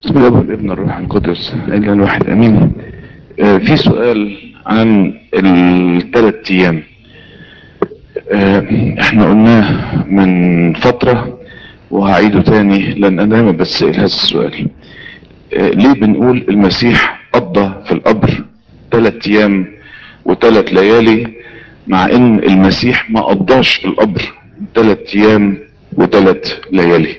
بسم الله والابن الروح القدس الا الواحد امين آه في سؤال عن الثلاث ايام آه احنا قلناه من فترة وهعيده تاني لان انا دايما بسأل هذا السؤال آه ليه بنقول المسيح قضى في القبر ثلاث ايام وثلاث ليالي مع ان المسيح ما قضاش في القبر ثلاث ايام وثلاث ليالي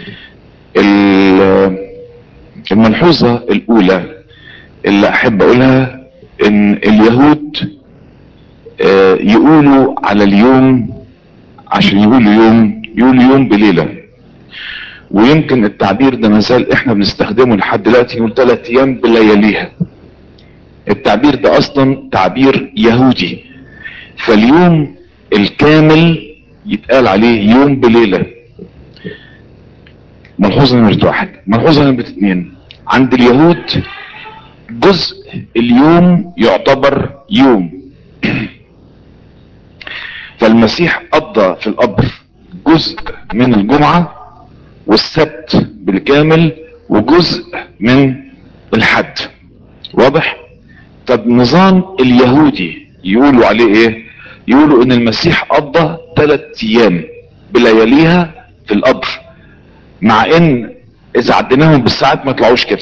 الملحوظة الاولى اللي احب اقولها ان اليهود آه يقولوا على اليوم عشان يقولوا يوم يقولوا يوم بليلة ويمكن التعبير ده مازال احنا بنستخدمه لحد دلوقتي نقول ثلاث ايام بلياليها التعبير ده اصلا تعبير يهودي فاليوم الكامل يتقال عليه يوم بليلة ملحوظة نمرة واحد ملحوظة نمرة اتنين عند اليهود جزء اليوم يعتبر يوم فالمسيح قضى في القبر جزء من الجمعة والسبت بالكامل وجزء من الحد واضح طب نظام اليهودي يقولوا عليه ايه يقولوا ان المسيح قضى ثلاث ايام بلياليها في القبر مع ان اذا عديناهم بالساعات ما يطلعوش كده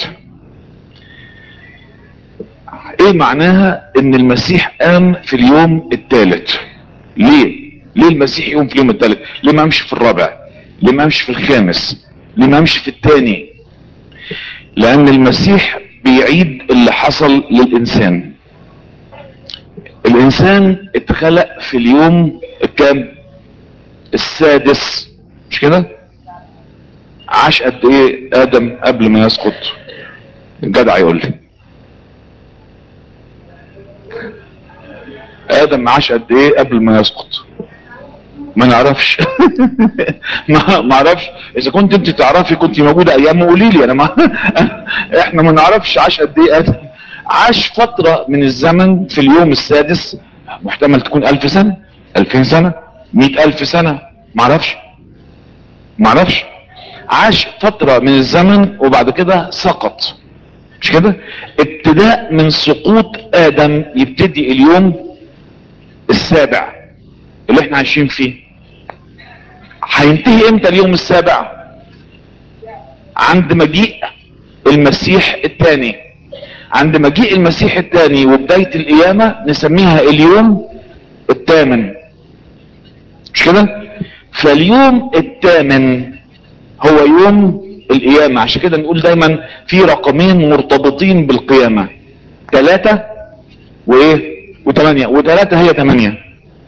ايه معناها ان المسيح قام في اليوم الثالث ليه ليه المسيح يقوم في اليوم الثالث ليه ما امشي في الرابع ليه ما امشي في الخامس ليه ما امشي في الثاني لان المسيح بيعيد اللي حصل للانسان الانسان اتخلق في اليوم الكام السادس مش كده عاش قد ايه ادم قبل ما يسقط الجدع يقول لي ادم عاش قد ايه قبل ما يسقط ما نعرفش ما ما اعرفش اذا كنت انت تعرفي كنت موجوده ايام قولي لي انا ما احنا ما نعرفش عاش قد ايه ادم عاش فتره من الزمن في اليوم السادس محتمل تكون الف سنه الفين سنه مئة الف سنه ما اعرفش ما اعرفش عاش فترة من الزمن وبعد كده سقط مش كده ابتداء من سقوط ادم يبتدي اليوم السابع اللي احنا عايشين فيه هينتهي امتى اليوم السابع عند مجيء المسيح الثاني عند مجيء المسيح الثاني وبداية القيامة نسميها اليوم الثامن مش كده فاليوم الثامن هو يوم القيامة عشان كده نقول دايما في رقمين مرتبطين بالقيامة ثلاثة وايه وثمانية وثلاثة هي ثمانية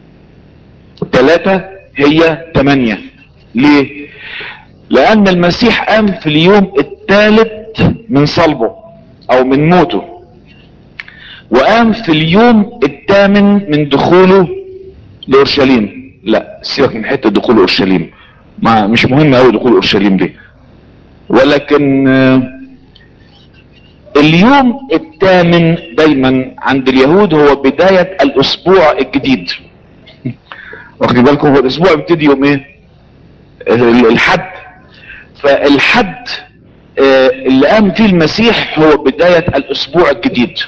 ثلاثة هي ثمانية ليه لان المسيح قام في اليوم الثالث من صلبه او من موته وقام في اليوم الثامن من دخوله لاورشليم لا سيبك من حته دخول اورشليم ما مش مهم قوي دخول اورشليم دي ولكن اليوم الثامن دايما عند اليهود هو بداية الاسبوع الجديد واخدين بالكم هو الاسبوع بيبتدي يوم ايه الحد فالحد اللي قام فيه المسيح هو بداية الاسبوع الجديد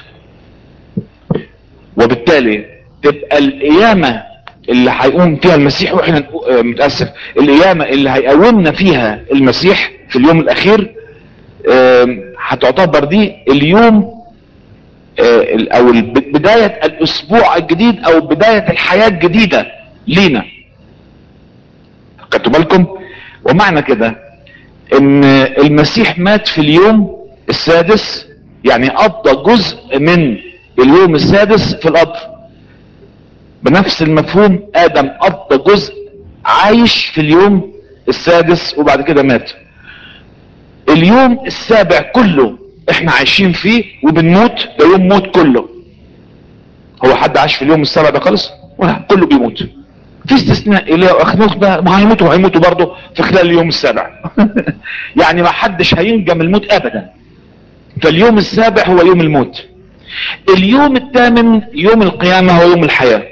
وبالتالي تبقى القيامة اللي هيقوم فيها المسيح واحنا متاسف القيامه اللي هيقومنا فيها المسيح في اليوم الاخير هتعتبر دي اليوم او بدايه الاسبوع الجديد او بدايه الحياه الجديده لينا خدتوا بالكم ومعنى كده ان المسيح مات في اليوم السادس يعني قضى جزء من اليوم السادس في القبر بنفس المفهوم ادم قضى جزء عايش في اليوم السادس وبعد كده مات اليوم السابع كله احنا عايشين فيه وبنموت ده يوم موت كله هو حد عاش في اليوم السابع ده خالص ولا كله بيموت في استثناء اليه واخنوخ ده ما هيموتوا هيموتوا برضه في خلال اليوم السابع يعني ما حدش هينجى من الموت ابدا فاليوم السابع هو يوم الموت اليوم الثامن يوم القيامة هو يوم الحياة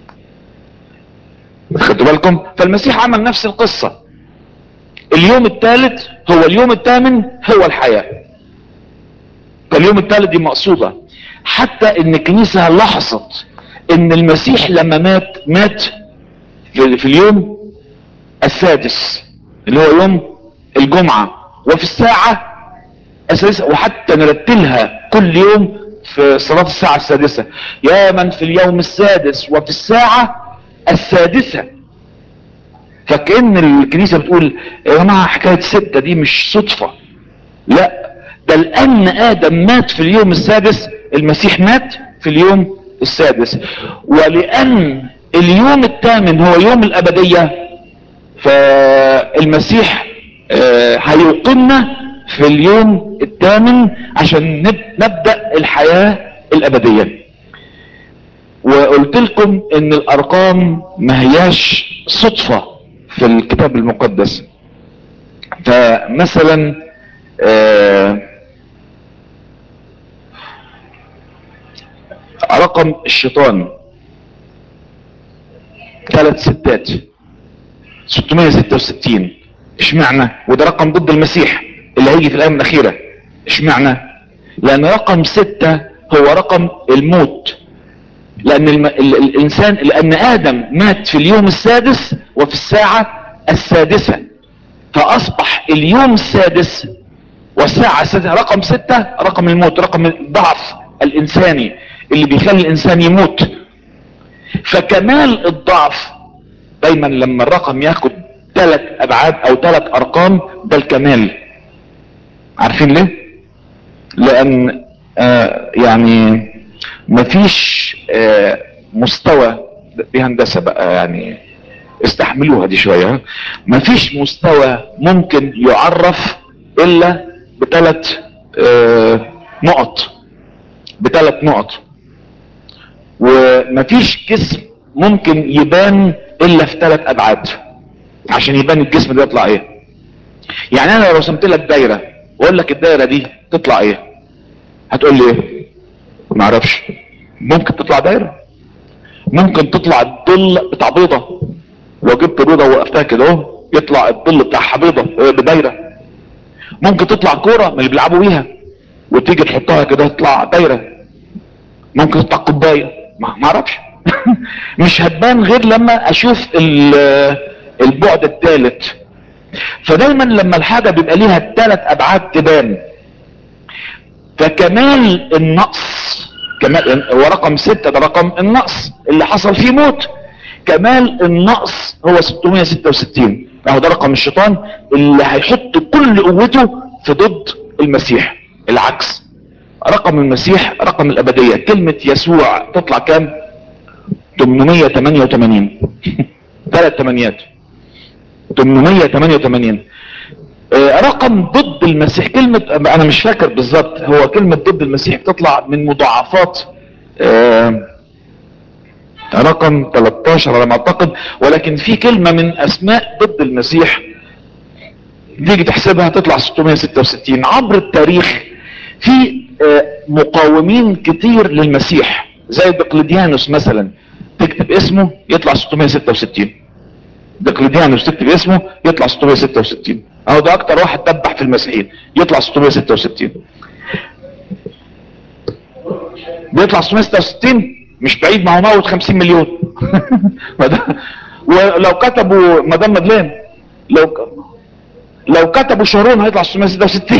خدوا بالكم فالمسيح عمل نفس القصة اليوم الثالث هو اليوم الثامن هو الحياة فاليوم الثالث دي مقصودة حتى ان الكنيسة لاحظت ان المسيح لما مات مات في, في اليوم السادس اللي هو يوم الجمعة وفي الساعة السادسة وحتى نرتلها كل يوم في صلاة الساعة السادسة يا من في اليوم السادس وفي الساعة السادسة فكأن الكنيسة بتقول يا جماعة حكاية ستة دي مش صدفة لا ده لأن آدم مات في اليوم السادس المسيح مات في اليوم السادس ولأن اليوم الثامن هو يوم الأبدية فالمسيح آه، هيوقمنا في اليوم الثامن عشان نب- نبدأ الحياة الأبدية وقلت لكم ان الارقام ما هياش صدفة في الكتاب المقدس فمثلا آه، رقم الشيطان ثلاث ستات 666 اشمعنى وده رقم ضد المسيح اللي هيجي في الايام الاخيره اشمعنى لان رقم ستة هو رقم الموت لان الم... ال... الانسان لان ادم مات في اليوم السادس وفي الساعة السادسة فاصبح اليوم السادس والساعة السادسة رقم ستة رقم الموت رقم الضعف الانساني اللي بيخلي الانسان يموت فكمال الضعف دايما لما الرقم ياخد ثلاث ابعاد او ثلاث ارقام ده الكمال عارفين ليه لان آه يعني مفيش آه مستوى دي هندسة بقى يعني استحملوها دي شوية مفيش مستوى ممكن يعرف الا بثلاث آه نقط بثلاث نقط ومفيش جسم ممكن يبان الا في ثلاث ابعاد عشان يبان الجسم ده يطلع ايه يعني انا لو رسمت لك دايره واقول لك الدايره دي تطلع ايه هتقول لي ايه ما اعرفش ممكن تطلع دايره ممكن تطلع الظل بتاع بيضه لو جبت بيضه ووقفتها كده اهو يطلع الظل بتاعها بيضه آه، بدايره ممكن تطلع كوره من اللي بيلعبوا بيها وتيجي تحطها كده تطلع دايره ممكن تطلع كوبايه ما ما اعرفش مش هتبان غير لما اشوف ال- البعد الثالث فدايما لما الحاجه بيبقى ليها ثلاث ابعاد تبان فكمال النقص كمال ورقم ستة ده رقم النقص اللي حصل فيه موت كمال النقص هو 666 اهو ده رقم الشيطان اللي هيحط كل قوته في ضد المسيح العكس رقم المسيح رقم الابدية كلمة يسوع تطلع كام 888 ثلاث تمانيات 888 آه، رقم ضد المسيح كلمة انا مش فاكر بالظبط هو كلمة ضد المسيح بتطلع من مضاعفات آه، رقم 13 على ما اعتقد ولكن في كلمة من اسماء ضد المسيح تيجي تحسبها تطلع 666 عبر التاريخ في آه، مقاومين كتير للمسيح زي دقلديانوس مثلا تكتب اسمه يطلع 666 دقلديانوس تكتب اسمه يطلع 666 اهو ده اكتر واحد دبح في المسيحيين يطلع 666 بيطلع 666 مش بعيد ما هو موت 50 مليون ما ده- ولو كتبوا مدام مدلين لو ك- لو كتبوا شارون هيطلع 666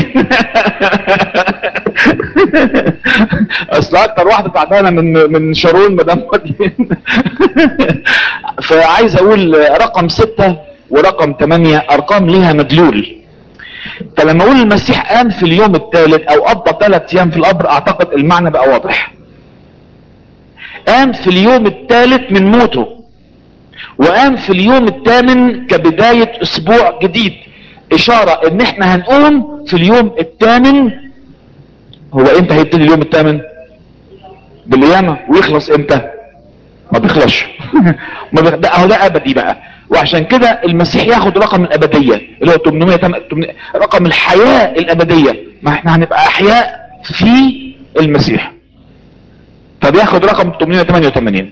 اصل اكتر واحده تعبانه من من شارون مدام مدلين فعايز اقول رقم ستة ورقم ثمانية ارقام ليها مدلول فلما اقول المسيح قام في اليوم الثالث او قضى ثلاث ايام في القبر اعتقد المعنى بقى واضح قام في اليوم الثالث من موته وقام في اليوم الثامن كبداية اسبوع جديد اشارة ان احنا هنقوم في اليوم الثامن هو امتى هيبتدي اليوم الثامن بالقيامة ويخلص امتى ما بيخلصش ما بيخ... ده اهو ده ابدي بقى وعشان كده المسيح ياخد رقم الابديه اللي هو 800 800 رقم الحياه الابديه ما احنا هنبقى احياء في المسيح فبياخد رقم 888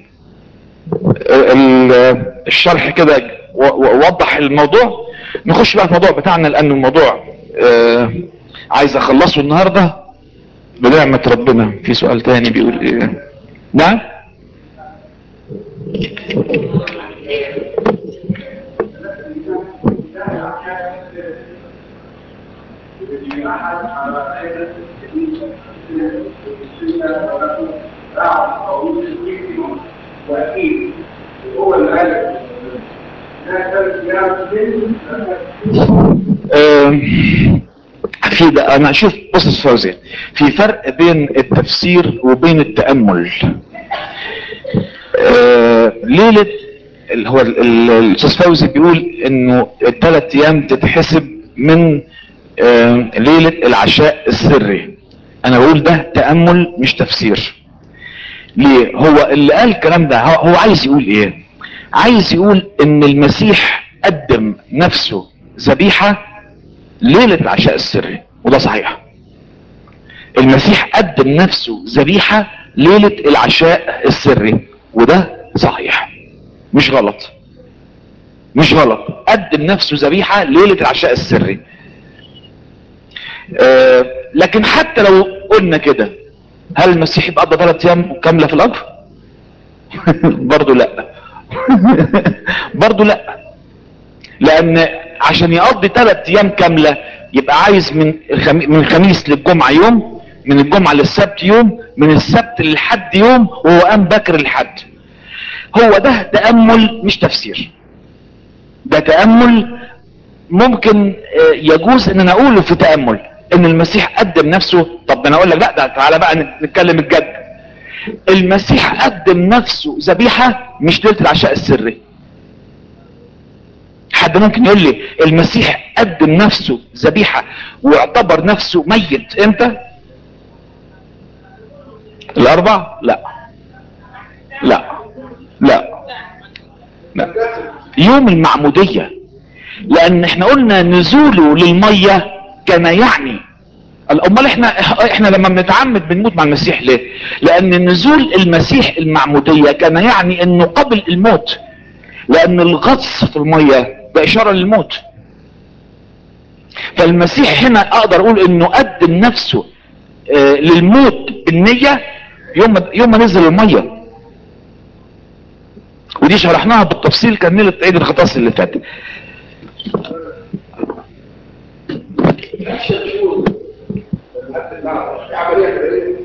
ال- الشرح كده و- و- وضح الموضوع نخش بقى في الموضوع بتاعنا لان الموضوع آه، عايز اخلصه النهارده بنعمة ربنا في سؤال تاني بيقول ايه نعم واكيد هو الغالب آم، في ده انا اشوف بص فوزي في فرق بين التفسير وبين التأمل آه، ليلة اللي هو ال- ال- الاستاذ فوزي بيقول انه الثلاث ايام تتحسب من آه، ليلة العشاء السري انا بقول ده تأمل مش تفسير ليه هو اللي قال الكلام ده هو هو عايز يقول ايه عايز يقول ان المسيح قدم نفسه ذبيحة ليلة العشاء السري وده صحيح المسيح قدم نفسه ذبيحة ليلة العشاء السري وده صحيح مش غلط مش غلط قدم نفسه ذبيحة ليلة العشاء السري آه لكن حتى لو قلنا كده هل المسيح يبقى قضى ثلاث ايام كاملة في القبر برضو لا برضو لا لان عشان يقضي ثلاث ايام كاملة يبقى عايز من الخمي... من الخميس للجمعة يوم من الجمعة للسبت يوم من السبت للحد يوم وهو قام بكر الحد هو ده تأمل مش تفسير ده تأمل ممكن آه، يجوز ان انا اقوله في تأمل ان المسيح قدم نفسه طب ده انا اقول لك لا ده تعالى بقى نتكلم الجد المسيح قدم نفسه ذبيحة مش ليلة العشاء السري حد ممكن يقول لي المسيح قدم نفسه ذبيحة واعتبر نفسه ميت امتى الاربع لا لا لا لا يوم المعمودية لان احنا قلنا نزوله للمية كان يعني امال احنا احنا لما بنتعمد بنموت مع المسيح ليه لان نزول المسيح المعمودية كان يعني انه قبل الموت لان الغطس في المية ده اشارة للموت فالمسيح هنا اقدر اقول انه قدم نفسه آه، للموت بالنية يوم ما يوم ما نزل المية ودي شرحناها بالتفصيل كان ليلة عيد الغطاس اللي فات عمليه كده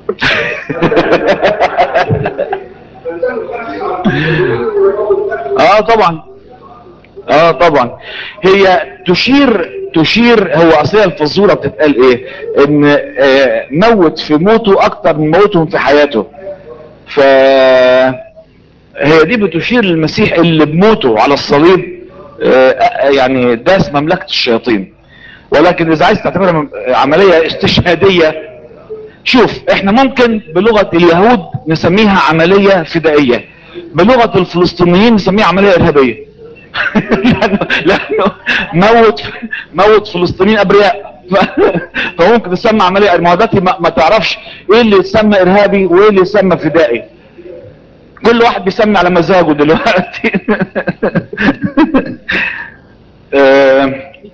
اه طبعا اه طبعا هي تشير تشير هو اصلها الفزوره بتتقال ايه ان آه موت في موته اكتر من موتهم في حياته ف هي دي بتشير للمسيح اللي بموته على الصليب آه آه، يعني داس مملكه الشياطين ولكن اذا عايز تعتبرها م- عمليه استشهاديه شوف احنا ممكن بلغة اليهود نسميها عملية فدائية بلغة الفلسطينيين نسميها عملية ارهابية لانه لانه موت موت فلسطينيين ابرياء ف- فممكن تسمى عملية ما هو دلوقتي ما, ما تعرفش ايه اللي يتسمى ارهابي وايه اللي يتسمى فدائي كل واحد بيسمي على مزاجه دلوقتي آه،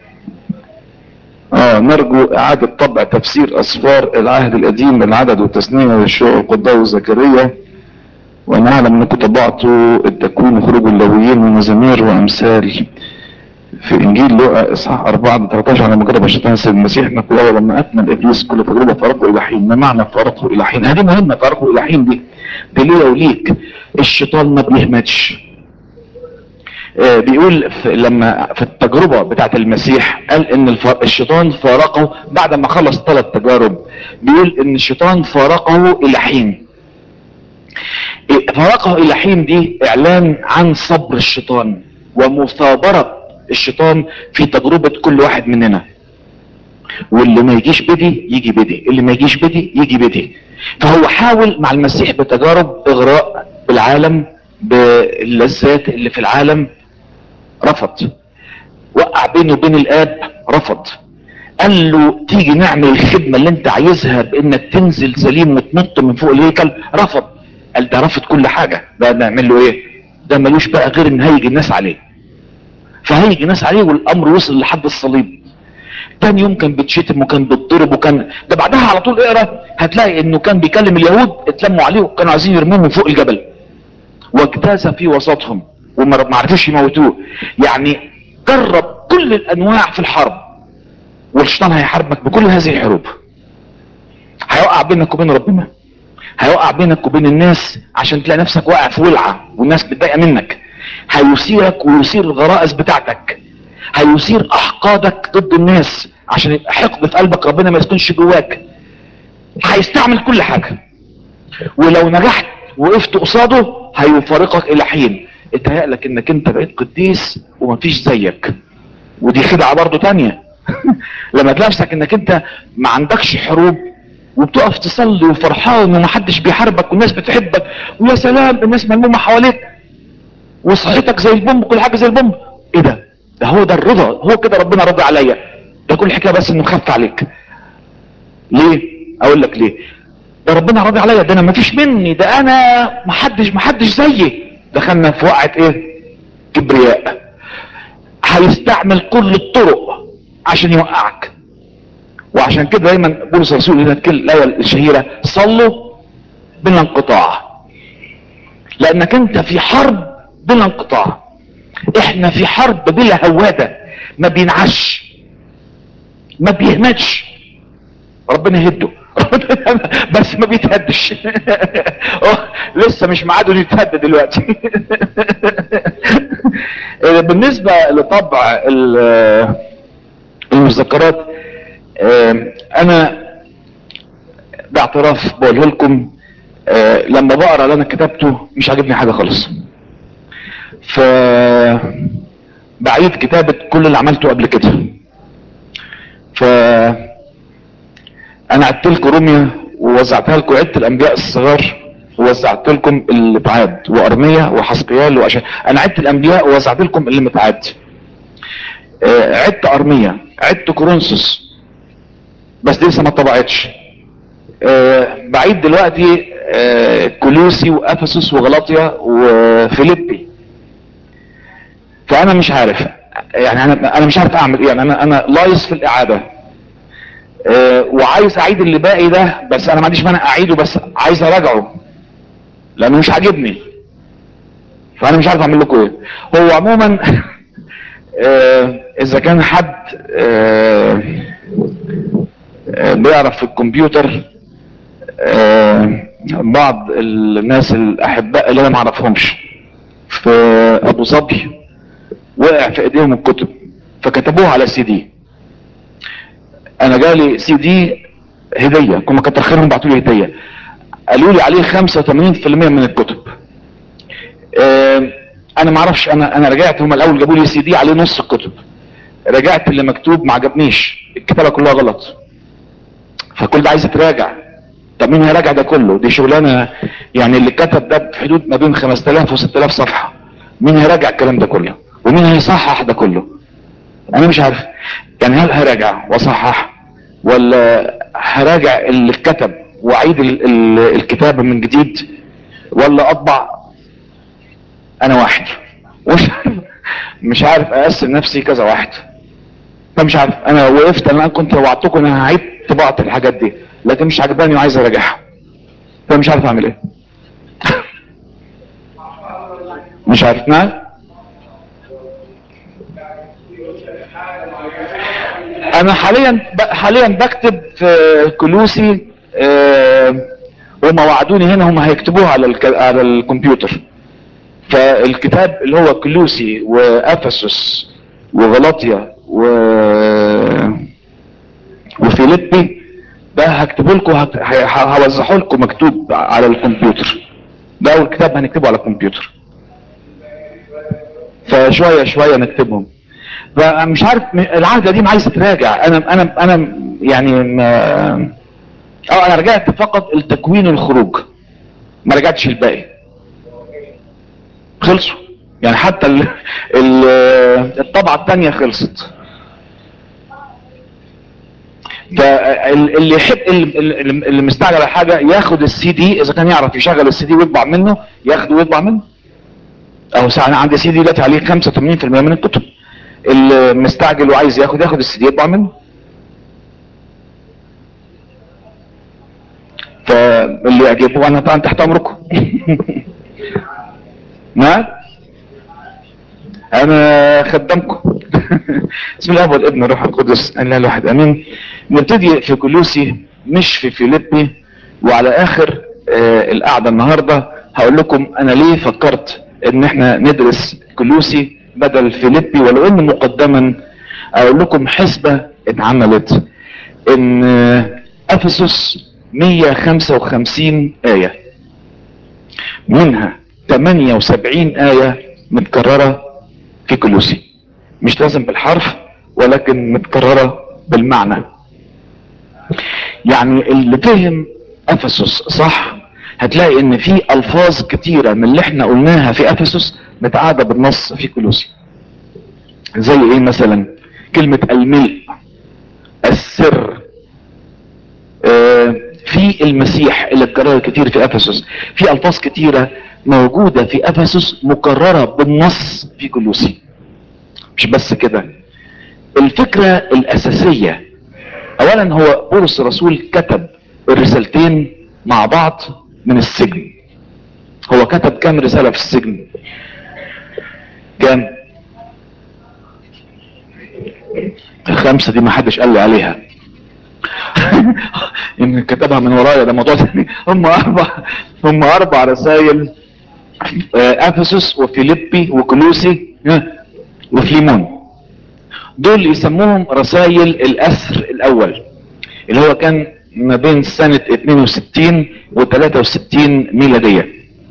اه نرجو اعادة طبع تفسير اسفار العهد القديم العدد والتثنية والشوق القضاء وزكريا ونعلم انكم طبعتوا التكوين وخروج اللويين والمزامير وامثال في انجيل لوقا اصحاح 4 13 على مجرد الشيطان سيد المسيح نقول لما اكمل ابليس كل تجربه فرقه الى حين ما معنى فرقه الى حين هذه مهمه فرقه الى حين دي دي ليا وليك الشيطان ما بيهمتش آه، بيقول في لما في التجربة بتاعت المسيح قال ان الف- الشيطان فارقه بعد ما خلص ثلاث تجارب بيقول ان الشيطان فارقه الى حين إيه، فارقه الى حين دي اعلان عن صبر الشيطان ومثابرة الشيطان في تجربة كل واحد مننا واللي ما يجيش بدي يجي بدي اللي ما يجيش بدي يجي بدي فهو حاول مع المسيح بتجارب اغراء بالعالم باللذات اللي في العالم رفض وقع بينه وبين الاب رفض قال له تيجي نعمل الخدمة اللي انت عايزها بانك تنزل سليم وتنط من فوق الهيكل رفض قال ده رفض كل حاجة ده نعمل له ايه ده ملوش بقى غير ان هيجي الناس عليه فهيجي الناس عليه والامر وصل لحد الصليب تاني يوم كان بيتشتم وكان بيتضرب وكان ده بعدها على طول اقرا هتلاقي انه كان بيكلم اليهود اتلموا عليه وكانوا عايزين يرموه من فوق الجبل واجتاز في وسطهم وما ما عرفوش يموتوه يعني جرب كل الانواع في الحرب والشيطان هيحاربك بكل هذه الحروب هيوقع بينك وبين ربنا هيوقع بينك وبين الناس عشان تلاقي نفسك واقع في ولعه والناس متضايقه منك هيثيرك ويثير الغرائز بتاعتك هيثير احقادك ضد الناس عشان يبقى حقد في قلبك ربنا ما يسكنش جواك هيستعمل كل حاجه ولو نجحت وقفت قصاده هيفارقك الى حين اتهيألك انك انت بقيت قديس ومفيش زيك ودي خدعه برضو تانية لما تلاقي نفسك انك انت ما عندكش حروب وبتقف تصلي وفرحان ومحدش بيحاربك والناس بتحبك ويا سلام الناس ملمومه حواليك وصحتك زي البومب كل حاجه زي البومب ايه ده ده هو ده الرضا هو كده ربنا رضي عليا ده كل الحكايه بس انه خف عليك ليه اقول لك ليه ده ربنا راضي عليا ده انا مفيش مني ده انا محدش محدش زيي دخلنا في وقعه ايه كبرياء هيستعمل كل الطرق عشان يوقعك وعشان كده دايما بولس الرسول هنا الايه الشهيره صلوا بلا انقطاع لانك انت في حرب بلا انقطاع احنا في حرب بلا هواده ما بينعش ما بيهمدش ربنا يهده بس ما بيتهدش لسه مش ميعاده يتهد دلوقتي بالنسبه لطبع المذكرات انا باعتراف بقوله لكم لما بقرا اللي انا كتبته مش عاجبني حاجه خالص ف بعيد كتابة كل اللي عملته قبل كده ف انا عدت لكم روميا ووزعتها لكم عدت الانبياء الصغار ووزعت لكم اللي اتعاد وارميا وحسقيال وأشا انا عدت الانبياء ووزعت لكم اللي متعاد عدت ارميا عدت كورنثوس بس دي لسه ما اتطبعتش بعيد دلوقتي كولوسي وافسس وغلاطيا وفيليبي فانا مش عارف يعني انا انا مش عارف اعمل ايه يعني انا انا لايص في الاعاده أه وعايز اعيد اللي باقي ده بس انا ما عنديش مانع اعيده بس عايز اراجعه لانه مش عاجبني فانا مش عارف اعمل لكم ايه هو عموما أه اذا كان حد أه بيعرف في الكمبيوتر بعض الناس الاحباء اللي انا ما اعرفهمش في ابو ظبي وقع في ايديهم الكتب فكتبوها على سي دي انا جالي سي دي هديه كما كتر خيرهم بعتوا لي هديه قالوا لي عليه 85% من الكتب اه انا ما اعرفش انا انا رجعت هم الاول جابوا لي سي دي عليه نص الكتب رجعت اللي مكتوب ما عجبنيش الكتابه كلها غلط فكل ده عايز يتراجع طب مين هيراجع ده كله دي شغلانه يعني اللي كتب ده في حدود ما بين 5000 و6000 صفحه مين هيراجع الكلام ده كله ومين هيصحح ده كله انا مش عارف يعني هل هراجع واصحح ولا هراجع اللي اتكتب واعيد ال ال الكتابة من جديد ولا اطبع انا واحد مش عارف مش عارف اقسم نفسي كذا واحد فمش عارف انا وقفت انا كنت وعدتكم ان انا هعيد طباعة الحاجات دي لكن مش عجباني وعايز اراجعها فمش عارف اعمل ايه مش عارف نعم انا حاليا حاليا بكتب في كلوسي أه هم وعدوني هنا هم هيكتبوها على الك... على الكمبيوتر فالكتاب اللي هو كلوسي وافسس وغلاطيا و وفيليبي ده هكتبه لكم هت... هوزعه لكم مكتوب على الكمبيوتر ده اول كتاب هنكتبه على الكمبيوتر فشويه شويه نكتبهم فمش عارف العهده دي عايز تراجع انا انا انا يعني ما اه انا رجعت فقط التكوين الخروج ما رجعتش الباقي خلصوا يعني حتى ال ال الطبعه الثانيه خلصت فاللي يحب اللي مستعجل على حاجه ياخد السي دي اذا كان يعرف يشغل السي دي ويطبع منه ياخده ويطبع منه اهو انا عندي سي دي دلوقتي عليه 85% من الكتب اللي مستعجل وعايز ياخد ياخد السي دي يطبع منه فاللي يعجبه انا طبعا تحت امركم ما انا خدامكم بسم الله والابن والروح القدس الله الواحد امين نبتدي في كلوسي مش في فيليبي وعلى اخر آه القعده النهارده هقول لكم انا ليه فكرت ان احنا ندرس كلوسي بدل فيليبي ولو ان مقدما اقول لكم حسبه اتعملت ان افسس 155 ايه منها 78 ايه متكرره في كلوسي مش لازم بالحرف ولكن متكرره بالمعنى يعني اللي فهم افسس صح هتلاقي ان في الفاظ كتيرة من اللي احنا قلناها في افسس متعادة بالنص في كلوسي زي ايه مثلا كلمة الملء السر آه في المسيح اللي اتكرر كتير في افسس في الفاظ كتيرة موجودة في افسس مكررة بالنص في كلوسي مش بس كده الفكرة الاساسية اولا هو بولس الرسول كتب الرسالتين مع بعض من السجن هو كتب كام رسالة في السجن كام الخمسة دي ما حدش قال لي عليها ان كتبها من ورايا ده موضوع تاني هم اربع هم اربع رسائل افسس وفيليبي وكلوسي وفليمون دول يسموهم رسائل الاسر الاول اللي هو كان ما بين سنة 62 و 63 ميلادية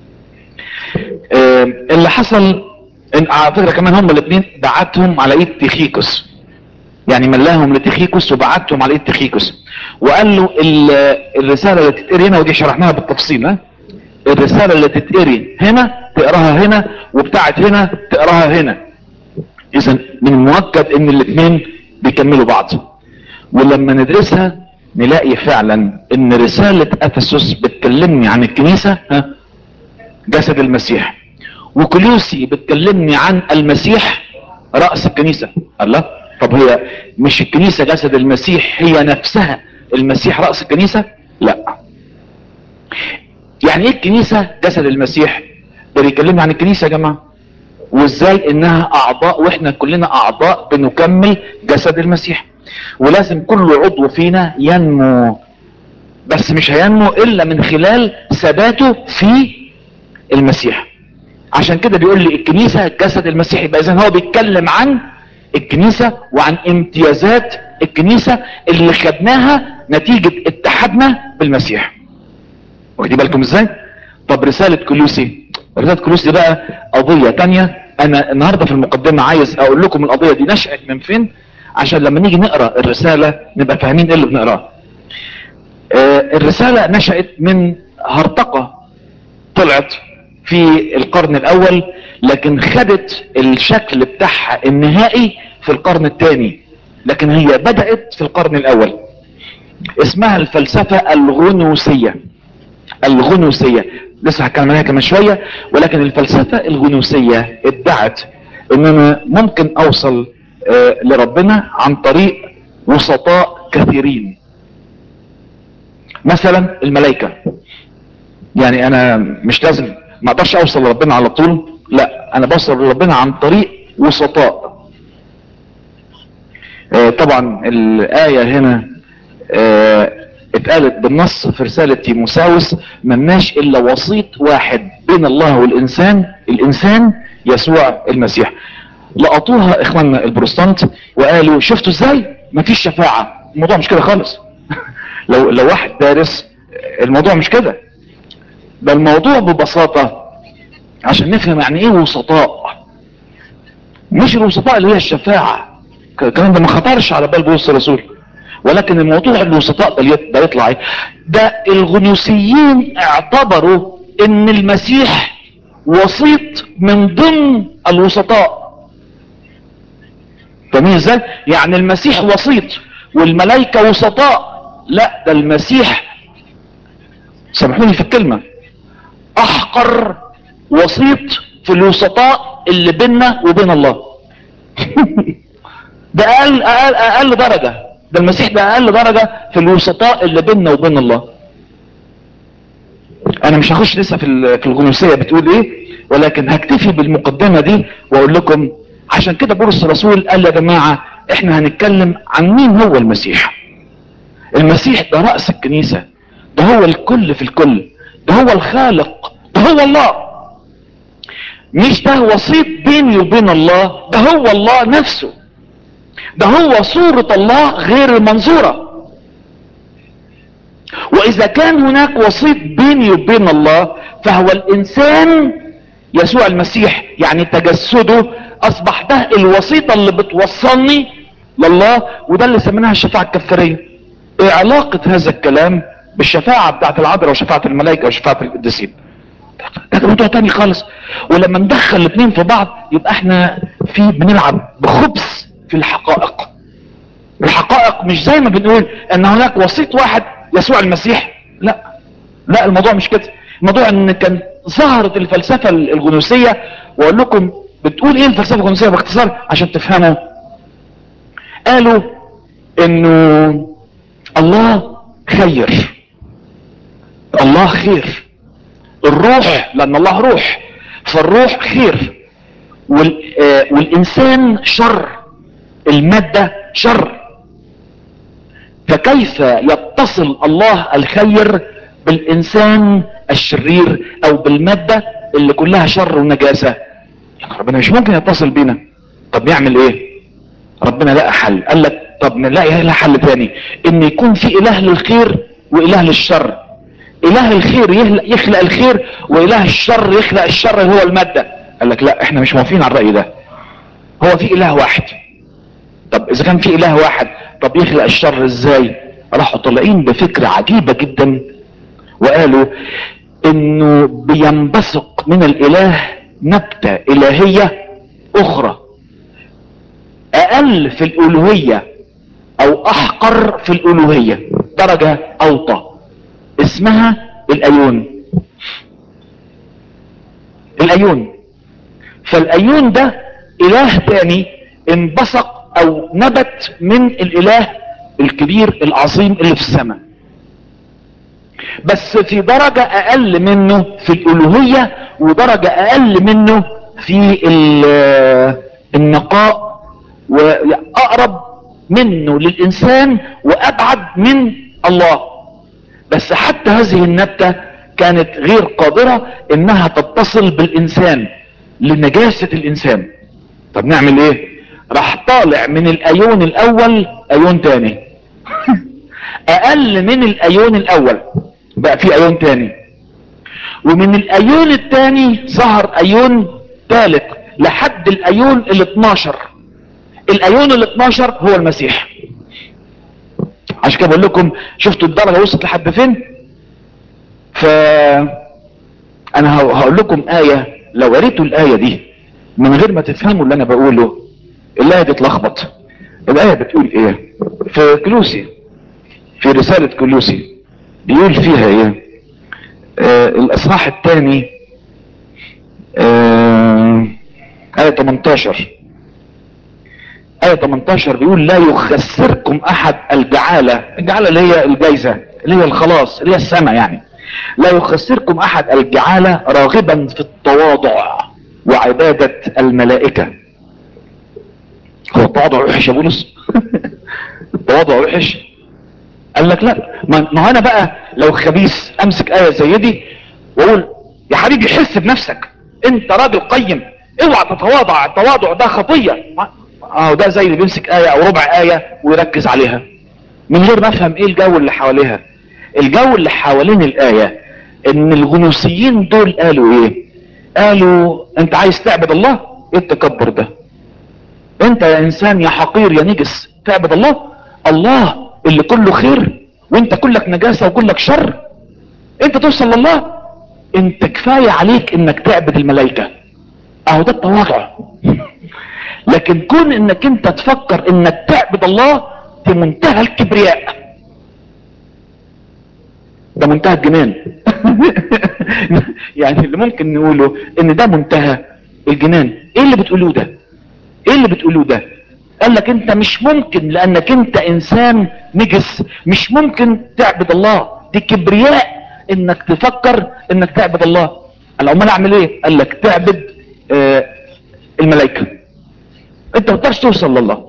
آه اللي حصل ان على فكرة كمان هم الاثنين بعتهم على ايد تيخيكوس يعني ملاهم لتيخيكوس وبعتهم على ايد تيخيكوس وقال له الرسالة اللي تتقري هنا ودي شرحناها بالتفصيل ها الرسالة اللي تتقري هنا تقراها هنا وبتاعت هنا تقراها هنا اذا من المؤكد ان الاثنين بيكملوا بعض ولما ندرسها نلاقي فعلا ان رسالة افسس بتكلمني عن الكنيسة ها جسد المسيح وكلوسي بتكلمني عن المسيح رأس الكنيسة الله طب هي مش الكنيسة جسد المسيح هي نفسها المسيح رأس الكنيسة لا يعني ايه الكنيسة جسد المسيح ده بيكلمني عن الكنيسة يا جماعة وازاي انها اعضاء واحنا كلنا اعضاء بنكمل جسد المسيح ولازم كل عضو فينا ينمو بس مش هينمو الا من خلال ثباته في المسيح عشان كده بيقول لي الكنيسة جسد المسيح يبقى اذا هو بيتكلم عن الكنيسة وعن امتيازات الكنيسة اللي خدناها نتيجة اتحادنا بالمسيح واخدين بالكم ازاي طب رسالة كلوسي رسالة كلوسي بقى قضية تانية انا النهاردة في المقدمة عايز اقول لكم القضية دي نشأت من فين عشان لما نيجي نقرأ الرسالة نبقى فاهمين ايه اللي بنقراه آه الرسالة نشأت من هرطقة طلعت في القرن الاول لكن خدت الشكل بتاعها النهائي في القرن الثاني لكن هي بدأت في القرن الاول اسمها الفلسفة الغنوسية الغنوسية لسه هتكلم عنها كمان شوية ولكن الفلسفة الغنوسية ادعت ان انا ممكن اوصل آه لربنا عن طريق وسطاء كثيرين مثلا الملائكة يعني انا مش لازم ما اقدرش اوصل لربنا على طول لا انا بوصل لربنا عن طريق وسطاء آه طبعا الآية هنا آه اتقالت بالنص في رسالة تيموساوس مناش الا وسيط واحد بين الله والانسان الانسان يسوع المسيح لقطوها اخواننا البروستانت وقالوا شفتوا ازاي مفيش شفاعة الموضوع مش كده خالص لو لو واحد دارس الموضوع مش كده ده الموضوع ببساطة عشان نفهم يعني ايه وسطاء مش الوسطاء اللي هي الشفاعة الكلام ده ما خطرش على بال بولس الرسول ولكن الموضوع الوسطاء ده ده يطلع ايه ده الغنوسيين اعتبروا ان المسيح وسيط من ضمن الوسطاء فاهمين ازاي يعني المسيح وسيط والملائكة وسطاء لا ده المسيح سامحوني في الكلمة احقر وسيط في الوسطاء اللي بيننا وبين الله ده اقل اقل اقل درجة ده المسيح ده اقل درجة في الوسطاء اللي بيننا وبين الله انا مش هخش لسه في ال- في الغنوصيه بتقول ايه ولكن هكتفي بالمقدمه دي واقول لكم عشان كده بولس الرسول قال يا جماعه احنا هنتكلم عن مين هو المسيح المسيح ده راس الكنيسه ده هو الكل في الكل ده هو الخالق ده هو الله مش ده وسيط بيني وبين الله ده هو الله نفسه ده هو صورة الله غير المنظورة واذا كان هناك وسيط بيني وبين الله فهو الانسان يسوع المسيح يعني تجسده اصبح ده الوسيطة اللي بتوصلني لله وده اللي سميناها الشفاعة الكفارية ايه علاقة هذا الكلام بالشفاعة بتاعت العذراء وشفاعة الملائكة وشفاعة القديسين ده موضوع تاني خالص ولما ندخل الاثنين في بعض يبقى احنا في بنلعب بخبز في الحقائق الحقائق مش زي ما بنقول ان هناك وسيط واحد يسوع المسيح لا لا الموضوع مش كده الموضوع ان كان ظهرت الفلسفة الغنوصية واقول لكم بتقول ايه الفلسفة الغنوصية باختصار عشان تفهموا قالوا انه الله خير الله خير الروح لان الله روح فالروح خير وال آه والانسان شر المادة شر فكيف يتصل الله الخير بالانسان الشرير او بالمادة اللي كلها شر ونجاسة يعني ربنا مش ممكن يتصل بينا طب نعمل ايه ربنا لقى حل قال لك طب نلاقي لها حل تاني ان يكون في اله للخير واله للشر اله الخير يخلق, يخلق الخير واله الشر يخلق الشر اللي هو المادة قال لك لا احنا مش موافقين على الرأي ده هو في اله واحد طب اذا كان في اله واحد طب يخلق الشر ازاي راحوا طالعين بفكرة عجيبة جدا وقالوا انه بينبثق من الاله نبتة الهية اخرى اقل في الالوهية او احقر في الالوهية درجة اوطى اسمها الايون الايون فالايون ده اله تاني انبثق او نبت من الاله الكبير العظيم اللي في السماء بس في درجة اقل منه في الالوهية ودرجة اقل منه في النقاء واقرب منه للانسان وابعد من الله بس حتى هذه النبتة كانت غير قادرة انها تتصل بالانسان لنجاسة الانسان طب نعمل ايه راح طالع من الايون الاول ايون تاني اقل من الايون الاول بقى في ايون تاني ومن الايون التاني ظهر ايون ثالث لحد الايون ال 12 الايون ال 12 هو المسيح عشان كده بقول لكم شفتوا الدرجه وصلت لحد فين ف انا هقول لكم ايه لو قريتوا الايه دي من غير ما تفهموا اللي انا بقوله الايه دي اتلخبط الايه بتقول ايه في كلوسي في رساله كلوسي بيقول فيها ايه آه الاصحاح الثاني آه آية 18 آية 18 بيقول لا يخسركم أحد الجعالة الجعالة اللي هي الجايزة اللي هي الخلاص اللي هي السماء يعني لا يخسركم أحد الجعالة راغبا في التواضع وعبادة الملائكة هو التواضع وحش يا بولس التواضع وحش قال لك لا ما انا بقى لو خبيث امسك آية زي دي واقول يا حبيبي حس بنفسك انت راجل قيم اوعى تتواضع التواضع ده خطية اه ده زي اللي بيمسك آية او ربع آية ويركز عليها من غير ما افهم ايه الجو اللي حواليها الجو اللي حوالين الآية ان الغنوصيين دول قالوا ايه قالوا انت عايز تعبد الله ايه التكبر ده انت يا انسان يا حقير يا نجس تعبد الله الله اللي كله خير وانت كلك نجاسة وكلك شر انت توصل لله انت كفاية عليك انك تعبد الملائكة اهو ده التواضع لكن كون انك انت تفكر انك تعبد الله في منتهى الكبرياء ده منتهى الجنان يعني اللي ممكن نقوله ان ده منتهى الجنان ايه اللي بتقولوه ده ايه اللي بتقولوه ده قال لك انت مش ممكن لانك انت انسان نجس مش ممكن تعبد الله دي كبرياء انك تفكر انك تعبد الله قال امال اعمل ايه قال لك تعبد آه الملائكة انت ما تقدرش توصل لله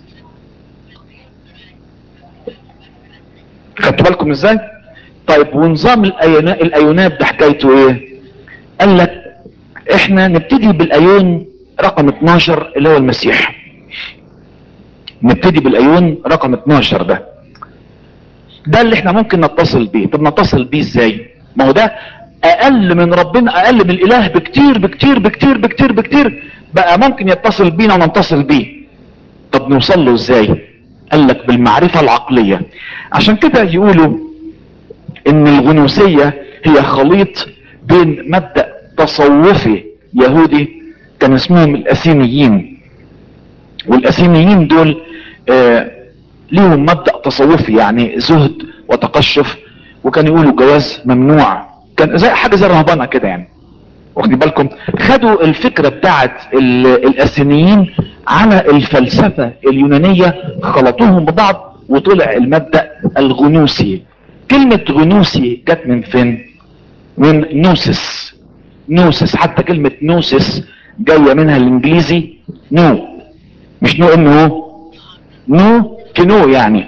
خدتوا بالكم ازاي طيب ونظام الايونات الايونات ده حكايته ايه قال لك احنا نبتدي بالايون رقم 12 اللي هو المسيح نبتدي بالايون رقم 12 ده ده اللي احنا ممكن نتصل بيه طب نتصل بيه ازاي ما هو ده اقل من ربنا اقل من الاله بكتير بكتير بكتير بكتير بكتير بقى ممكن يتصل بينا ونتصل بيه طب نوصل له ازاي قال لك بالمعرفة العقلية عشان كده يقولوا ان الغنوسية هي خليط بين مبدأ تصوفي يهودي كان اسمهم الاسينيين والاسينيين دول آه ليهم مبدأ تصوفي يعني زهد وتقشف وكان يقولوا جواز ممنوع كان زي حاجة زي الرهبانة كده يعني واخدين بالكم خدوا الفكرة بتاعت الاسينيين على الفلسفة اليونانية خلطوهم ببعض وطلع المبدأ الغنوسي كلمة غنوسي جت من فين من نوسس نوسس حتى كلمة نوسس جاية منها الانجليزي نو مش نو انه نو كنو يعني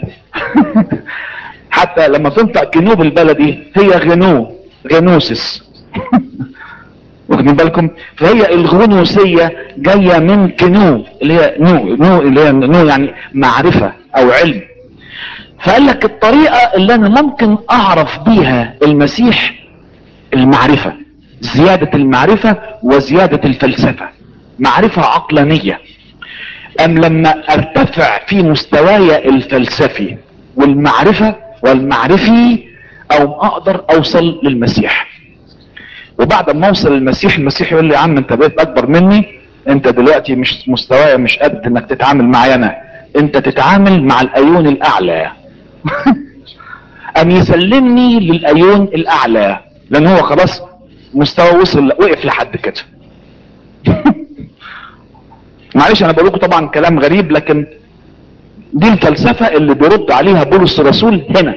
حتى لما تنطق كنو بالبلدي هي غنو غنوسس واخدين بالكم فهي الغنوسية جاية من كنو اللي هي نو نو اللي هي نو يعني معرفة او علم فقال لك الطريقة اللي انا ممكن اعرف بيها المسيح المعرفة زيادة المعرفة وزيادة الفلسفة معرفة عقلانية ام لما ارتفع في مستواي الفلسفي والمعرفة والمعرفي او اقدر اوصل للمسيح وبعد ما اوصل للمسيح المسيح يقول لي يا عم انت بقيت اكبر مني انت دلوقتي مش مستواي مش قد انك تتعامل معايا انا انت تتعامل مع الايون الاعلى ام يسلمني للايون الاعلى لان هو خلاص مستوى وصل وقف لحد كده معلش انا بقول لكم طبعا كلام غريب لكن دي الفلسفة اللي بيرد عليها بولس الرسول هنا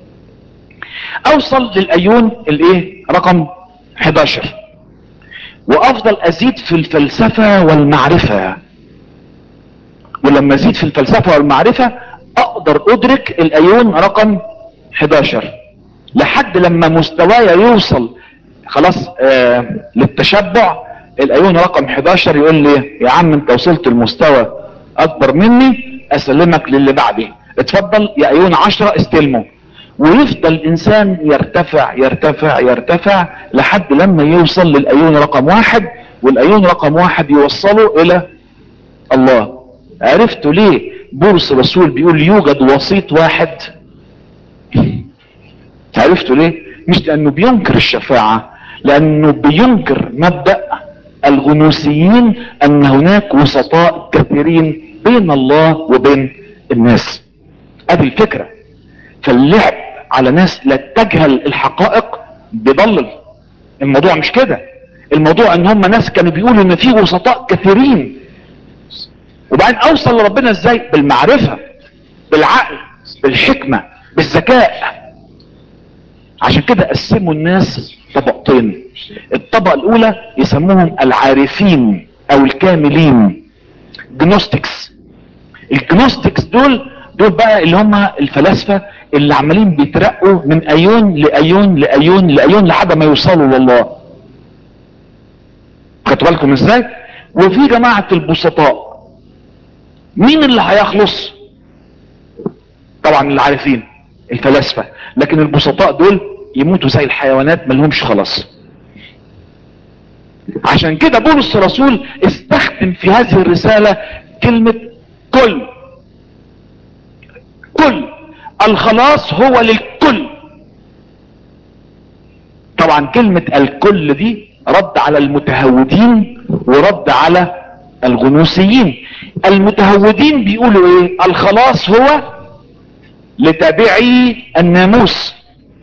اوصل للايون الايه رقم 11 وافضل ازيد في الفلسفة والمعرفة ولما ازيد في الفلسفة والمعرفة اقدر ادرك الايون رقم 11 لحد لما مستواي يوصل خلاص آه للتشبع الايون رقم 11 يقول لي يا عم انت وصلت لمستوى اكبر مني اسلمك للي بعدي اتفضل يا ايون 10 استلمه ويفضل الانسان يرتفع يرتفع يرتفع لحد لما يوصل للايون رقم واحد والايون رقم واحد يوصله الى الله عرفتوا ليه بولس الرسول بيقول يوجد وسيط واحد عرفتوا ليه مش لانه بينكر الشفاعة لانه بينكر مبدأ الغنوسيين ان هناك وسطاء كثيرين بين الله وبين الناس ادي الفكرة فاللعب على ناس لا تجهل الحقائق بيضلل الموضوع مش كده الموضوع ان هم ناس كانوا بيقولوا ان في وسطاء كثيرين وبعدين اوصل لربنا ازاي بالمعرفة بالعقل بالحكمة بالذكاء عشان كده قسموا الناس طبقتين الطبقة الاولى يسموهم العارفين او الكاملين جنوستكس الجنوستكس دول دول بقى اللي هم الفلاسفة اللي عمالين بيترقوا من ايون لايون لايون لايون لحد ما يوصلوا لله خدتوا بالكم ازاي وفي جماعة البسطاء مين اللي هيخلص طبعا اللي عارفين الفلاسفة لكن البسطاء دول يموتوا زي الحيوانات ملهمش خلاص عشان كده بولس الرسول استخدم في هذه الرسالة كلمة كل كل الخلاص هو للكل طبعا كلمة الكل دي رد على المتهودين ورد على الغنوسيين المتهودين بيقولوا ايه الخلاص هو لتابعي الناموس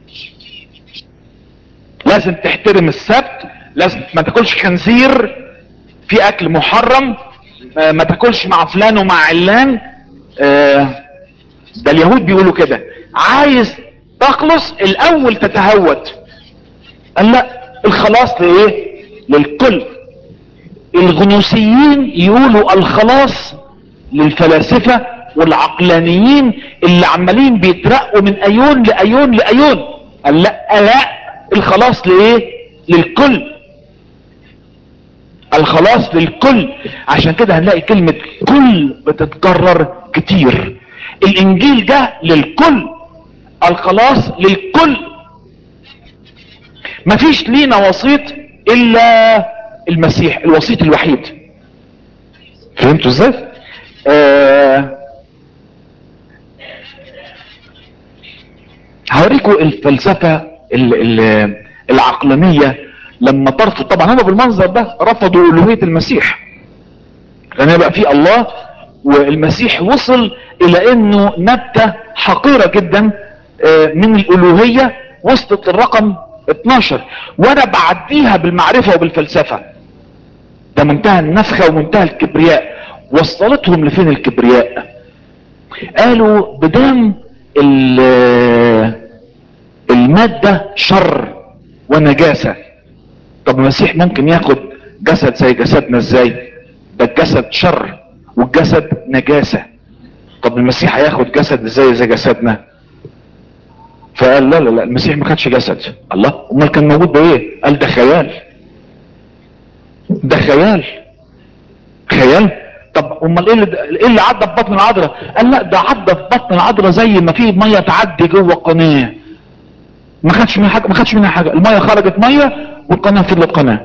لازم تحترم السبت لازم ما تاكلش خنزير في اكل محرم ما تاكلش مع فلان ومع علان ده اليهود بيقولوا كده عايز تخلص الاول تتهود قال لا الخلاص لايه للكل الغنوسيين يقولوا الخلاص للفلاسفة والعقلانيين اللي عمالين بيترقوا من ايون لايون لايون قال لا لا الخلاص لايه للكل الخلاص للكل عشان كده هنلاقي كلمة كل بتتكرر كتير الانجيل ده للكل الخلاص للكل مفيش لينا وسيط الا المسيح الوسيط الوحيد فهمتوا ازاي آه هوريكم الفلسفة ال ال العقلانية لما ترفض طبعا هم بالمنظر ده رفضوا الوهية المسيح لان يبقى في الله والمسيح وصل الى انه نبتة حقيرة جدا آه من الالوهية وصلت للرقم 12 وانا بعديها بالمعرفة وبالفلسفة ده منتهى النفخة ومنتهى الكبرياء وصلتهم لفين الكبرياء قالوا بدام المادة شر ونجاسة طب المسيح ممكن ياخد جسد زي جسدنا ازاي ده الجسد شر والجسد نجاسة طب المسيح هياخد جسد ازاي زي جسدنا فقال لا لا لا المسيح ما خدش جسد الله امال كان موجود بايه قال ده خيال ده خيال خيال طب امال ايه اللي ايه اللي عدى في بطن العذراء قال لا ده عدى في بطن العذراء زي ما في ميه تعدي جوه قناه ما خدش منها حاجه ما خدش منها حاجه الميه خرجت ميه والقناه فضلت قناه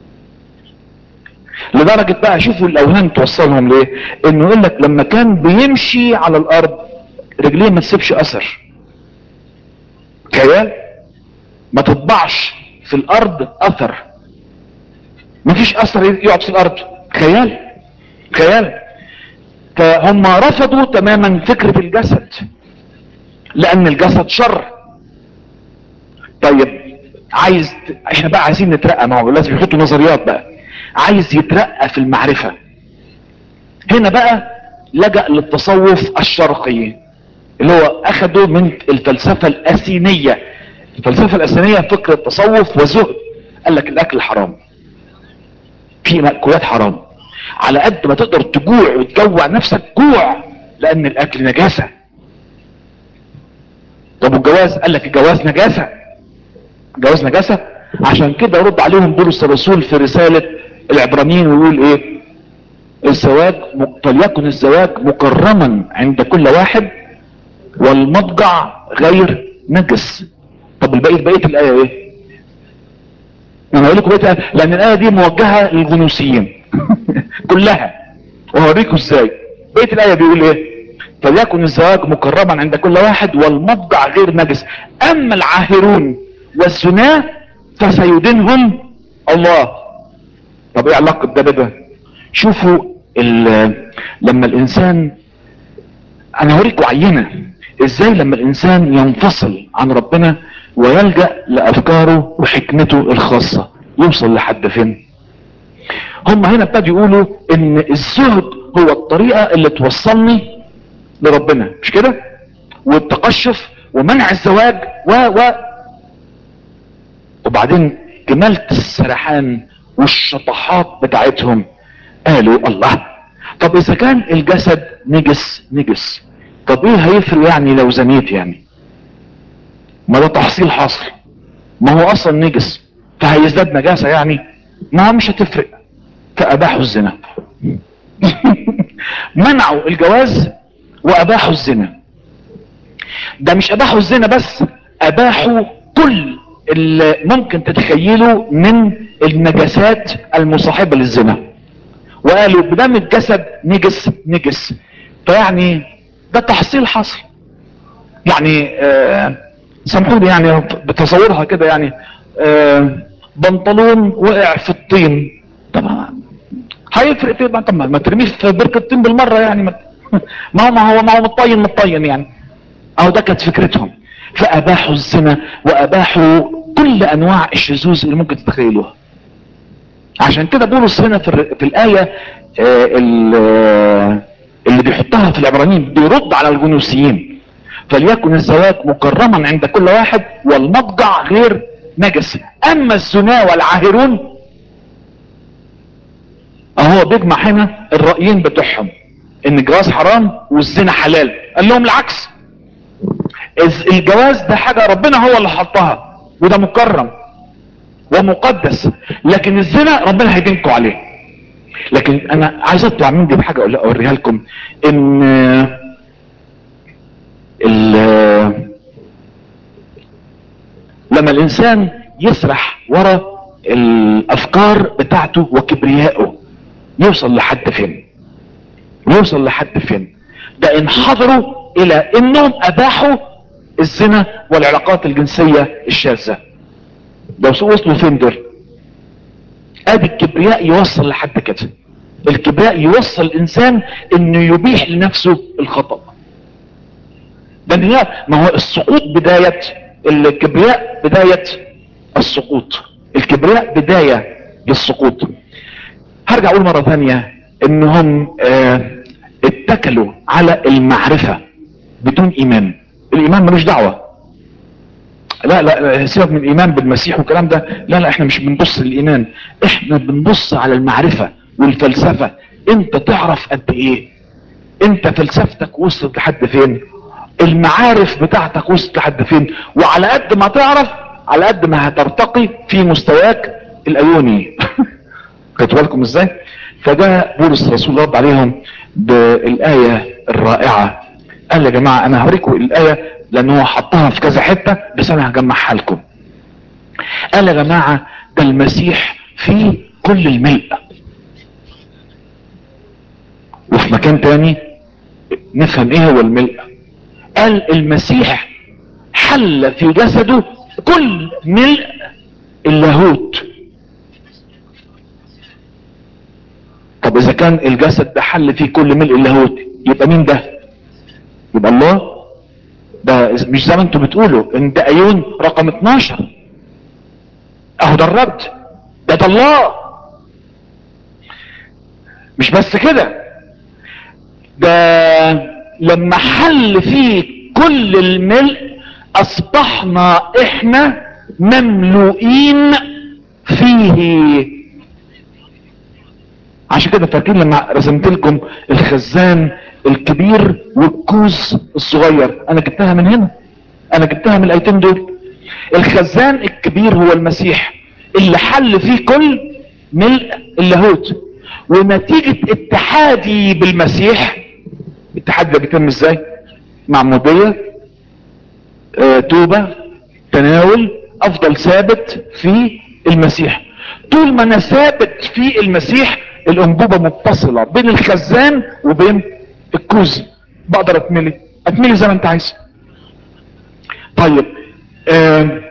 لدرجه بقى شوفوا الاوهام توصلهم ليه انه يقول لك لما كان بيمشي على الارض رجليه ما تسيبش اثر خيال ما تطبعش في الارض اثر ما فيش اثر يقعد في الارض خيال خيال فهم رفضوا تماما فكرة الجسد لان الجسد شر طيب عايز احنا بقى عايزين نترقى ما هو لازم يحطوا نظريات بقى عايز يترقى في المعرفة هنا بقى لجأ للتصوف الشرقي اللي هو اخده من الفلسفة الاسينية الفلسفة الاسينية فكرة تصوف وزهد قال لك الاكل حرام في مأكولات حرام على قد ما تقدر تجوع وتجوع نفسك جوع لان الاكل نجاسة طب والجواز قال لك الجواز نجاسة جواز نجاسة عشان كده يرد عليهم بولس الرسول في رسالة العبرانيين ويقول ايه الزواج فليكن الزواج مكرما عند كل واحد والمضجع غير نجس طب البقية بقية الآية ايه انا هقول لكم بقية الآية لان الآية دي موجهة للغنوسيين كلها وهوريكم ازاي بقية الآية بيقول ايه فليكن الزواج مكرما عند كل واحد والمضجع غير نجس اما العاهرون والزنا فسيدينهم الله طب ايه علاقة ده بده شوفوا لما الانسان انا هوريكم عينة ازاي لما الانسان ينفصل عن ربنا ويلجأ لافكاره وحكمته الخاصة يوصل لحد فين هم هنا ابتدوا يقولوا ان الزهد هو الطريقة اللي توصلني لربنا مش كده والتقشف ومنع الزواج و و وبعدين كمالة السرحان والشطحات بتاعتهم قالوا الله طب اذا كان الجسد نجس نجس طب ايه هيفرق يعني لو زنيت يعني ما ده تحصيل حاصل ما هو اصلا نجس فهيزداد نجاسة يعني ما هو مش هتفرق فاباحوا الزنا منعوا الجواز واباحوا الزنا ده مش اباحوا الزنا بس اباحوا كل اللي ممكن تتخيله من النجاسات المصاحبة للزنا وقالوا بدم الجسد نجس نجس فيعني ده تحصيل حصل يعني آه سامحوني يعني بتصورها كده يعني آه بنطلون وقع في الطين طبعا هيفرق في طب ما ترميه في بركة الطين بالمرة يعني ما هو ما هو ما هو مطين مطين يعني اهو ده كانت فكرتهم فاباحوا الزنا واباحوا كل انواع الشذوذ اللي ممكن تتخيلوها عشان كده بولس هنا في, في الايه آه اللي بيحطها في العبرانيين بيرد على الجنوسيين فليكن الزواج مكرما عند كل واحد والمضجع غير نجس اما الزنا والعاهرون اهو بيجمع هنا الرأيين بتوعهم ان الجواز حرام والزنا حلال قال لهم العكس الز- الجواز ده حاجة ربنا هو اللي حطها وده مكرم ومقدس لكن الزنا ربنا هيدينكم عليه لكن انا عايز اطلع من دي بحاجة أقول- اوريها لكم ان ال- لما الانسان يسرح ورا الافكار بتاعته وكبريائه يوصل لحد فين يوصل لحد فين ده انحضروا الى انهم اباحوا الزنا والعلاقات الجنسية الشاذة لو وصلوا فين دول ادي الكبرياء يوصل لحد كده الكبرياء يوصل الانسان انه يبيح لنفسه الخطأ ده هي ما هو السقوط بداية الكبرياء بداية السقوط الكبرياء بداية للسقوط هرجع اقول مرة ثانية انهم آه اتكلوا على المعرفة بدون ايمان الايمان ملوش دعوة لا لا سيبك من الايمان بالمسيح والكلام ده لا لا احنا مش بنبص للايمان احنا بنبص على المعرفة والفلسفة انت تعرف قد ايه انت فلسفتك وصلت لحد فين المعارف بتاعتك وصلت لحد فين وعلى قد ما تعرف على قد ما هترتقي في مستواك الايوني خدتوا بالكم ازاي فده بولس رسول الله عليهم بالايه الرائعه قال يا جماعه انا هوريكم الايه لان هو حطها في كذا حته بس انا هجمعها لكم قال يا جماعه ده المسيح فيه كل الملء وفي مكان تاني نفهم ايه هو الملء قال المسيح حل في جسده كل ملء اللاهوت طب اذا كان الجسد ده حل فيه كل ملء اللاهوت يبقى مين ده يبقى الله ده مش زي ما انتم بتقولوا ان ده ايون رقم 12 اهو ده الرد ده ده الله مش بس كده ده لما حل فيه كل الملء اصبحنا احنا مملوئين فيه عشان كده فاكرين لما رسمت لكم الخزان الكبير والكوز الصغير انا جبتها من هنا انا جبتها من الايتين دول الخزان الكبير هو المسيح اللي حل فيه كل ملء اللاهوت ونتيجة اتحادي بالمسيح الاتحاد ده بيتم ازاي معمودية آه، توبة تناول افضل ثابت في المسيح طول ما انا ثابت في المسيح الانبوبة متصلة بين الخزان وبين الكوز بقدر اتملي اتملي زي ما انت عايز طيب آه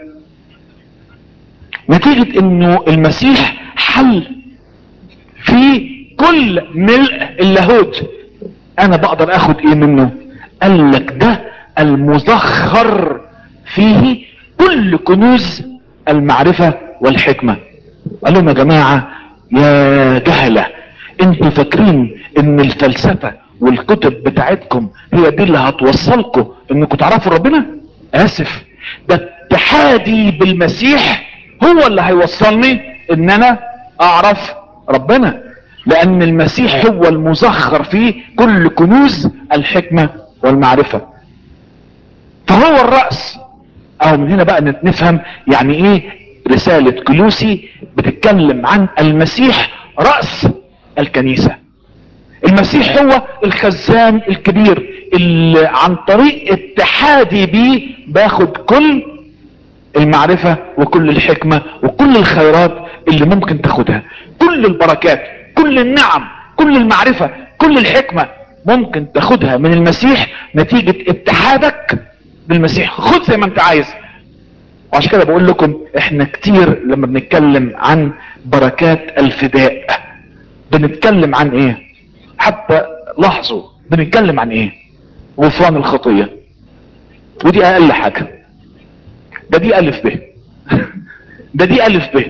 نتيجة انه المسيح حل في كل ملء اللاهوت انا بقدر اخد ايه منه قال لك ده المزخر فيه كل كنوز المعرفة والحكمة قال لهم يا جماعة يا جهلة انتوا فاكرين ان الفلسفة والكتب بتاعتكم هي دي اللي هتوصلكم انكم تعرفوا ربنا اسف ده اتحادي بالمسيح هو اللي هيوصلني ان انا اعرف ربنا لان المسيح هو المزخر فيه كل كنوز الحكمة والمعرفة فهو الرأس او من هنا بقى نفهم يعني ايه رسالة كلوسي بتتكلم عن المسيح رأس الكنيسة المسيح هو الخزان الكبير اللي عن طريق اتحادي بيه باخد كل المعرفة وكل الحكمة وكل الخيرات اللي ممكن تاخدها كل البركات كل النعم كل المعرفة كل الحكمة ممكن تاخدها من المسيح نتيجة اتحادك بالمسيح خد زي ما انت عايز وعشان كده بقول لكم احنا كتير لما بنتكلم عن بركات الفداء بنتكلم عن ايه حتى لاحظوا بنتكلم عن ايه غفران الخطية ودي اقل حاجة ده دي الف ب ده دي الف ب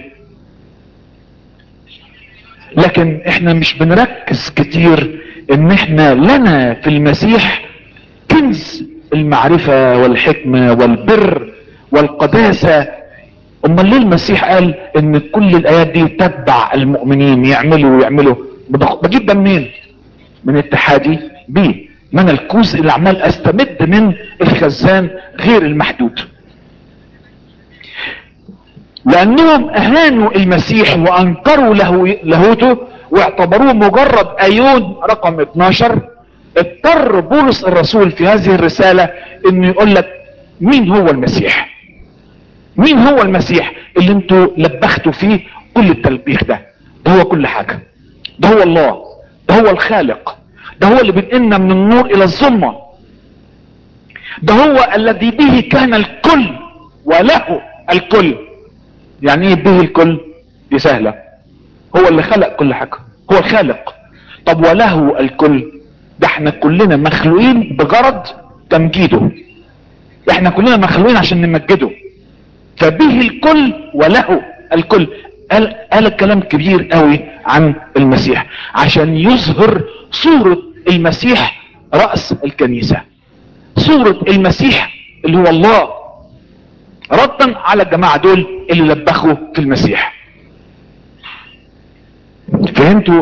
لكن احنا مش بنركز كتير ان احنا لنا في المسيح كنز المعرفة والحكمة والبر والقداسة امال ليه المسيح قال ان كل الايات دي تتبع المؤمنين يعملوا ويعملوا بض- بجيب ده منين من اتحادي بيه ما انا الكوز اللي عمال استمد من الخزان غير المحدود لانهم اهانوا المسيح وانكروا له لاهوته واعتبروه مجرد ايون رقم 12 اضطر بولس الرسول في هذه الرسالة انه يقول لك مين هو المسيح مين هو المسيح اللي انتوا لبختوا فيه كل التلبيخ ده ده هو كل حاجة ده هو الله ده هو الخالق ده هو اللي بينقلنا من النور الى الظلمة ده هو الذي به كان الكل وله الكل يعني ايه به الكل دي سهلة هو اللي خلق كل حاجة هو الخالق طب وله الكل ده احنا كلنا مخلوقين بغرض تمجيده احنا كلنا مخلوقين عشان نمجده فبه الكل وله الكل قال, قال الكلام كبير قوي عن المسيح عشان يظهر صورة المسيح رأس الكنيسة صورة المسيح اللي هو الله ردا على الجماعة دول اللي لبخوا في المسيح فهمتوا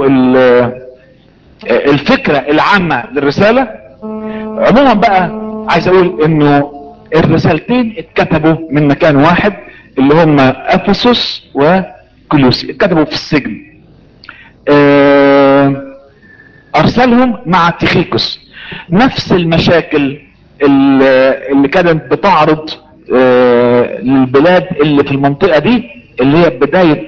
الفكرة العامة للرسالة عموما بقى عايز اقول انه الرسالتين اتكتبوا من مكان واحد اللي هم افسس وكلوسي اتكتبوا في السجن ارسلهم مع تيخيكوس نفس المشاكل اللي كانت بتعرض للبلاد اللي في المنطقة دي اللي هي بداية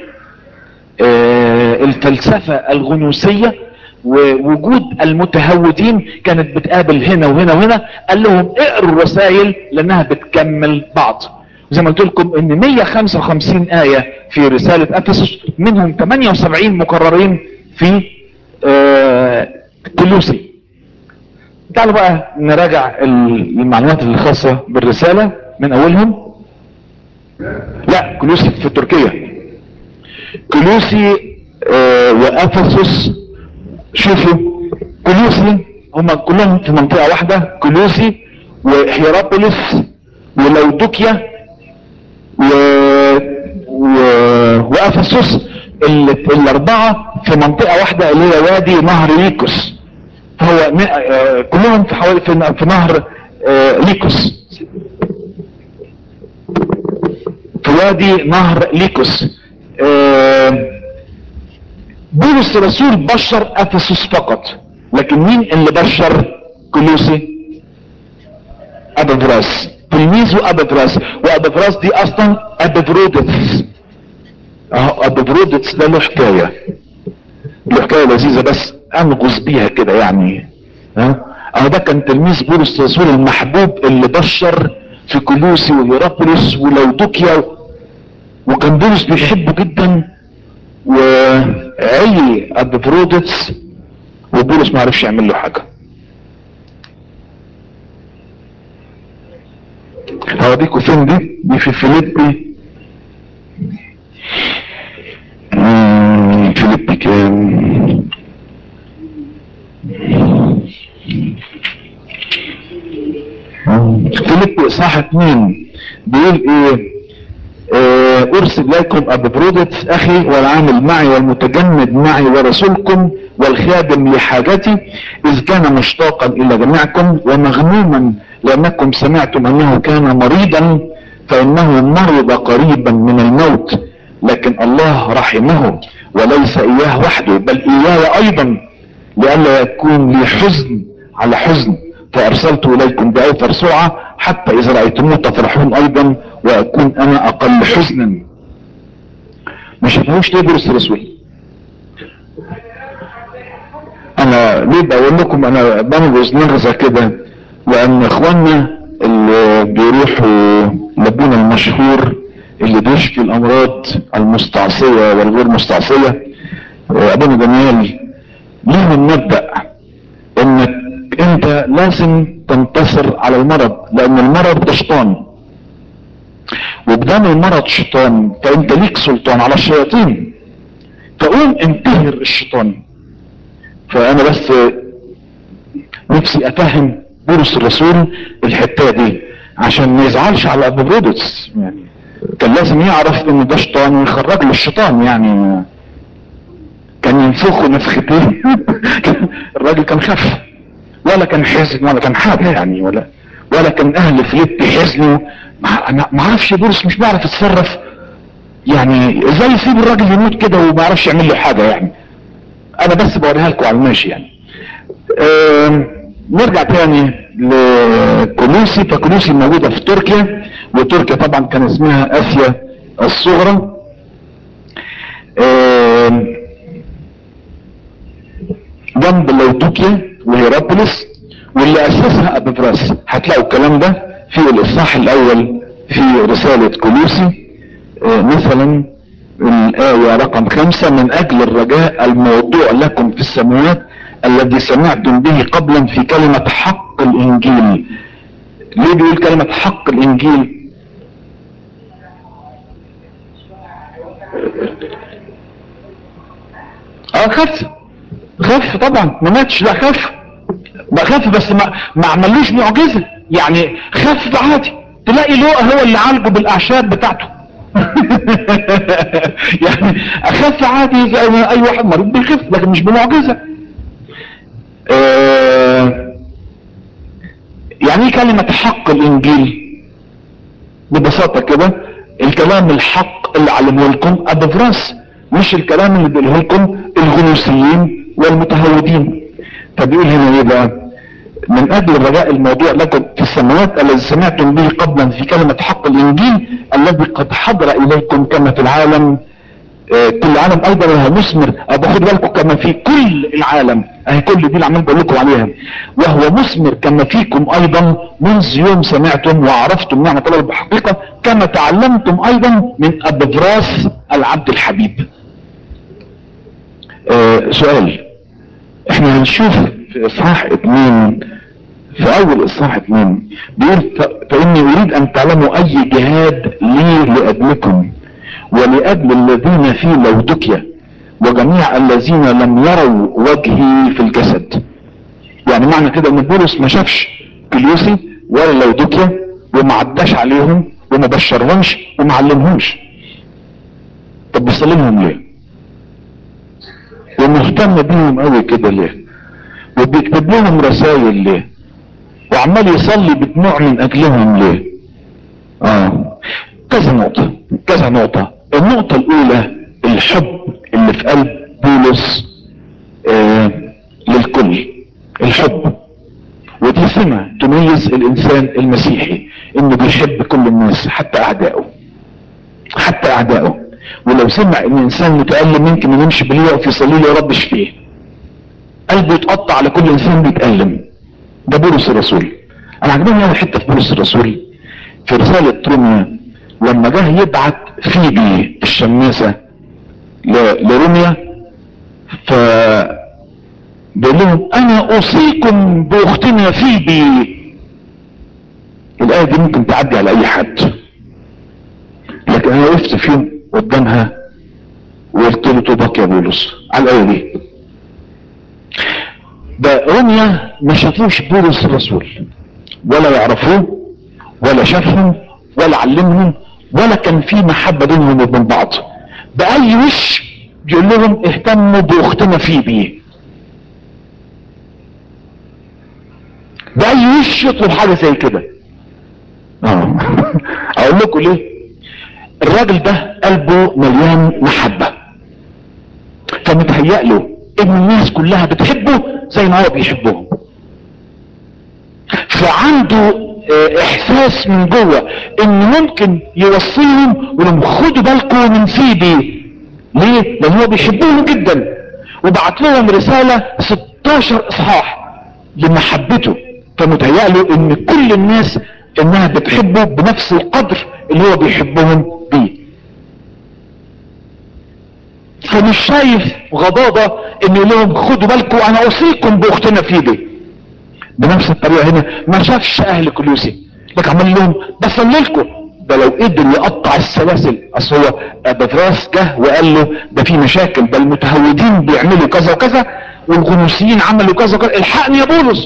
الفلسفة الغنوسية ووجود المتهودين كانت بتقابل هنا وهنا وهنا قال لهم اقروا الرسائل لانها بتكمل بعض زي ما قلت لكم ان 155 آية في رسالة افسس منهم 78 مكررين في آه كلوسي تعالوا بقى نراجع المعلومات الخاصة بالرسالة من اولهم لا كلوسي في تركيا كلوسي آه وافسس شوفوا كلوسي هم كلهم في منطقة واحدة كلوسي وهيرابوليس ولودوكيا و... و... وافسس ال... الاربعة في منطقة واحدة اللي هي وادي نهر ليكوس فهو م... آه كلهم في حوالي في, في نهر آه ليكوس في وادي نهر ليكوس آه بولس الرسول بشر افسس فقط لكن مين اللي بشر كلوسي ابفراس تلميذه ابفراس وابفراس دي اصلا ابفرودتس اهو ابفرودتس ده له حكايه له حكايه لذيذه بس انغز بيها كده يعني ها اهو ده كان تلميذ بولس الرسول المحبوب اللي بشر في كلوسي وهيرابوليس ولودوكيا وكان بولس بيحبه جدا وعلي ابفرودتس وبولس ما عرفش يعمل له حاجه هوريكم فين دي دي في فيليبي فيليبي كام فيليبي اصحاح اتنين بيقول ايه ارسل اليكم ابفرودت اخي والعامل معي والمتجمد معي ورسولكم والخادم لحاجتي اذ كان مشتاقا الى جميعكم ومغموما لانكم سمعتم انه كان مريضا فانه مرض قريبا من الموت لكن الله رحمه وليس اياه وحده بل اياي ايضا لئلا يكون لي حزن على حزن فارسلت اليكم باوفر سرعه حتى اذا رايتموه تفرحون ايضا واكون انا اقل حزنا ما شافوش ليه بولس الرسول انا ليه بقول لكم انا بنغز نغزة كده لان اخواننا اللي بيروحوا لابونا المشهور اللي بيشفي الامراض المستعصية والغير مستعصية ابونا دانيال ليهم مبدأ انك انت لازم تنتصر على المرض لان المرض ده شيطان وبدام المرض شيطان فانت ليك سلطان على الشياطين فقوم انتهر الشيطان فانا بس نفسي افهم بولس الرسول الحته دي عشان ما يزعلش على ابو برودس يعني كان لازم يعرف ان ده شيطان ويخرج له الشيطان يعني كان ينفخه نفختين الراجل كان خف ولا كان حزن ولا كان حاجه يعني ولا ولا كان اهل فيليب حزنوا ما انا ما اعرفش بولس مش بيعرف يتصرف يعني ازاي يسيب الراجل يموت كده وما يعرفش يعمل له حاجه يعني انا بس بوريها لكم على الماشي يعني آم، نرجع تاني لكولوسي فكولوسي موجودة في تركيا وتركيا طبعا كان اسمها اسيا الصغرى آم، جنب لودوكيا وهيرابوليس واللي اسسها ابيفراس هتلاقوا الكلام ده في الاصحاح الاول في رسالة كولوسي آه، مثلا الآية رقم خمسة من أجل الرجاء الموضوع لكم في السماوات الذي سمعتم به قبلا في كلمة حق الإنجيل ليه بيقول كلمة حق الإنجيل اه خف خف طبعا ما ماتش لا خف ما خف بس ما, ما عملوش معجزة يعني خف عادي تلاقي لوقا هو اللي عالجه بالاعشاب بتاعته يعني اخف عادي زي ما اي واحد مريض بيخف لكن مش بمعجزة آه، يعني ايه كلمة حق الانجيل ببساطة كده الكلام الحق اللي علمه لكم ابفراس مش الكلام اللي بيقوله لكم الغنوصيين والمتهودين فبيقول هنا ايه بقى من اجل الرجاء الموضوع لكم في السماوات الذي سمعتم به قبلا في كلمة حق الانجيل الذي قد حضر اليكم كما في العالم آه، كل عالم ايضا وهو مثمر ابو خد بالكم كما في كل العالم اهي كل دي اللي عمال بقول لكم عليها وهو مثمر كما فيكم ايضا منذ يوم سمعتم وعرفتم نعمة الله بحقيقة كما تعلمتم ايضا من ابفراس العبد الحبيب آه سؤال احنا هنشوف في اصحاح اتنين في اول اصحاح اتنين بيقول ف- فاني اريد ان تعلموا اي جهاد لي لاجلكم ولاجل الذين في لودكيا وجميع الذين لم يروا وجهي في الجسد يعني معنى كده ان بولس ما شافش كليوسي ولا لودكيا وما عداش عليهم وما بشرهمش وما علمهمش طب بيسلمهم ليه ومهتم بيهم قوي كده ليه وبيكتب لهم رسائل ليه وعمال يصلي بدموع من اجلهم ليه اه كذا نقطة كذا نقطة النقطة الاولى الحب اللي في قلب بولس آه للكل الحب ودي سمة تميز الانسان المسيحي انه بيحب كل الناس حتى اعدائه حتى اعدائه ولو سمع ان انسان متألم يمكن يمشي بالليل يقف يصلي له يا رب اشفيه قلبه يتقطع على كل انسان بيتألم ده بولس الرسول انا عجبني اول حته في بولس الرسول في رساله روميا لما جه يبعت فيبي الشماسه ل- لروميا ف بيقول لهم انا اوصيكم باختنا فيبي الايه دي ممكن تعدي على اي حد لكن انا وقفت في يوم قدامها وقلت له توبك يا بولس على الايه دي ده روميا ما شافوش بولس الرسول ولا يعرفوه ولا شافهم ولا علمهم ولا كان في محبة بينهم وبين بعض بأي وش يقول لهم اهتموا باختنا فيبي بأي وش يطلب حاجة زي كده اه اقول لكم ليه الراجل ده قلبه مليان محبة فمتهيأ له ان الناس كلها بتحبه زي ما هو بيحبهم فعنده اه، احساس من جوه ان ممكن يوصيهم ولهم خدوا بالكم من فيبي ليه لان هو بيحبهم جدا وبعت لهم رسالة 16 اصحاح لمحبته فمتهيأ له ان كل الناس انها بتحبه بنفس القدر اللي هو بيحبهم بيه فمش شايف غضاضة ان يقول لهم خدوا بالكم انا اوصيكم باختنا فيبي بنفس الطريقة هنا ما شافش اهل كلوسي لكن عمال لهم بصلي لكم ده لو قدر يقطع السلاسل اصل هو بفراس جه وقال له ده في مشاكل ده المتهودين بيعملوا كذا وكذا والغنوصيين عملوا كذا وكذا الحقني يا بولس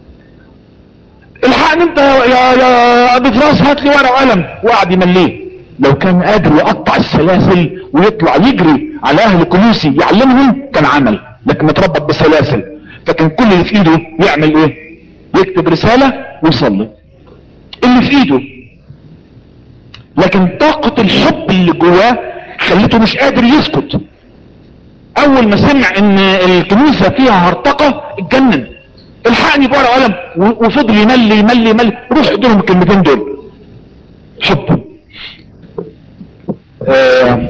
الحقني انت يا يا ابي فراس هات لي ورقه وقلم وقعد يمليه لو كان قادر يقطع السلاسل ويطلع يجري على اهل كنوسي يعلمهم كان عمل لكن متربط بسلاسل فكان كل اللي في ايده يعمل ايه يكتب رسالة ويصلي اللي في ايده لكن طاقة الحب اللي جواه خلته مش قادر يسكت اول ما سمع ان الكنيسة فيها هرطقة اتجنن الحقني بورقة وقلم و- وفضل يملي يملي يملي روح ادولهم الكلمتين دول حب آه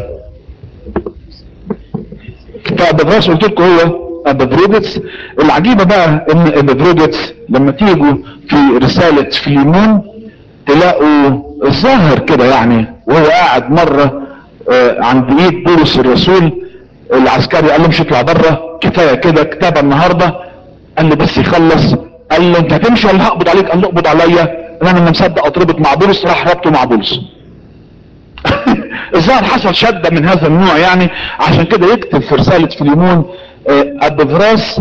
فابدراس قلت لكم هو ابدرودتس العجيبة بقى ان ابدرودتس لما تيجوا في رسالة فيليمون تلاقوا ظاهر كده يعني وهو قاعد مرة آه عند ايد بولس الرسول العسكري قال له مش اطلع بره كفاية كده كتابة النهاردة قال له بس يخلص قال له انت هتمشي ولا هقبض عليك قال له اقبض عليا انا ما مصدق اتربط مع بولس راح ربطه مع بولس الظاهر حصل شدة من هذا النوع يعني عشان كده يكتب في رسالة فيليمون ابفراس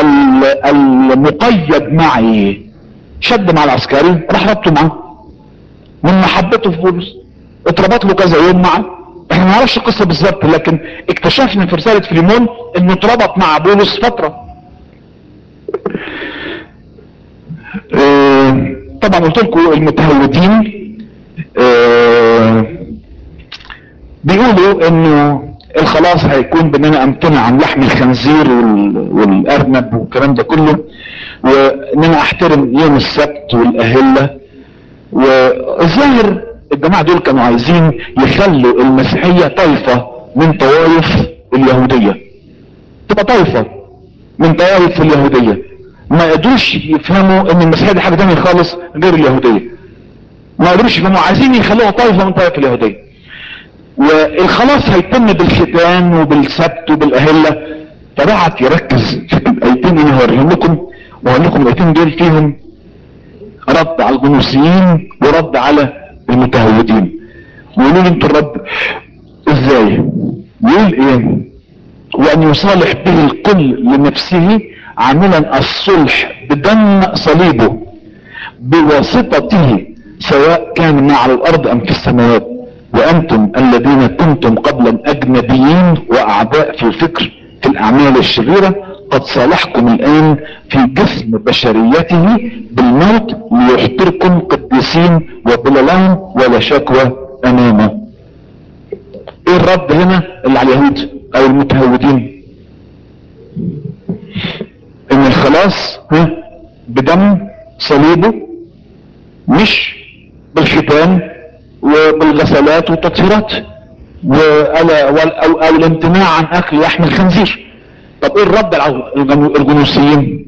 المقيد معي شد مع العسكري راح ربطه معاه من محبته في بولس اتربط له كذا يوم معه احنا ما نعرفش القصة بالظبط لكن اكتشفنا في رسالة فيليمون انه اتربط مع بولس فترة اه طبعا قلت لكم المتهودين اه بيقولوا انه الخلاص هيكون باننا امتنع عن لحم الخنزير والارنب والكلام ده كله واننا احترم يوم السبت والاهله والظاهر الجماعة دول كانوا عايزين يخلوا المسيحية طائفة من طوائف اليهودية تبقى طائفة من طوائف اليهودية ما قدروش يفهموا ان المسيحية دي حاجة تانية خالص غير اليهودية ما قدروش يفهموا عايزين يخلوها طائفة من طوائف اليهودية والخلاص هيتم بالختان وبالسبت وبالاهلة فبعت يركز في الايتين اللي هوريهم لكم وهقول لكم الايتين دول فيهم رد على الجنوسيين ورد على المتهودين ويقولوا لي انتوا الرد ازاي يقول ايه وان يصالح به الكل لنفسه عاملا الصلح بدم صليبه بواسطته سواء كان ما على الارض ام في السماوات وانتم الذين كنتم قبلا اجنبيين واعداء في الفكر في الاعمال الشريره قد صالحكم الان في جسم بشريته بالموت ليحضركم قديسين وبلا لوم ولا شكوى امامه ايه الرد هنا اللي على اليهود او المتهودين ان الخلاص ها بدم صليبه مش بالختان وبالغسلات والتطهيرات وألا أو, أو الامتناع عن اكل لحم الخنزير طب ايه الرد على الجنوسيين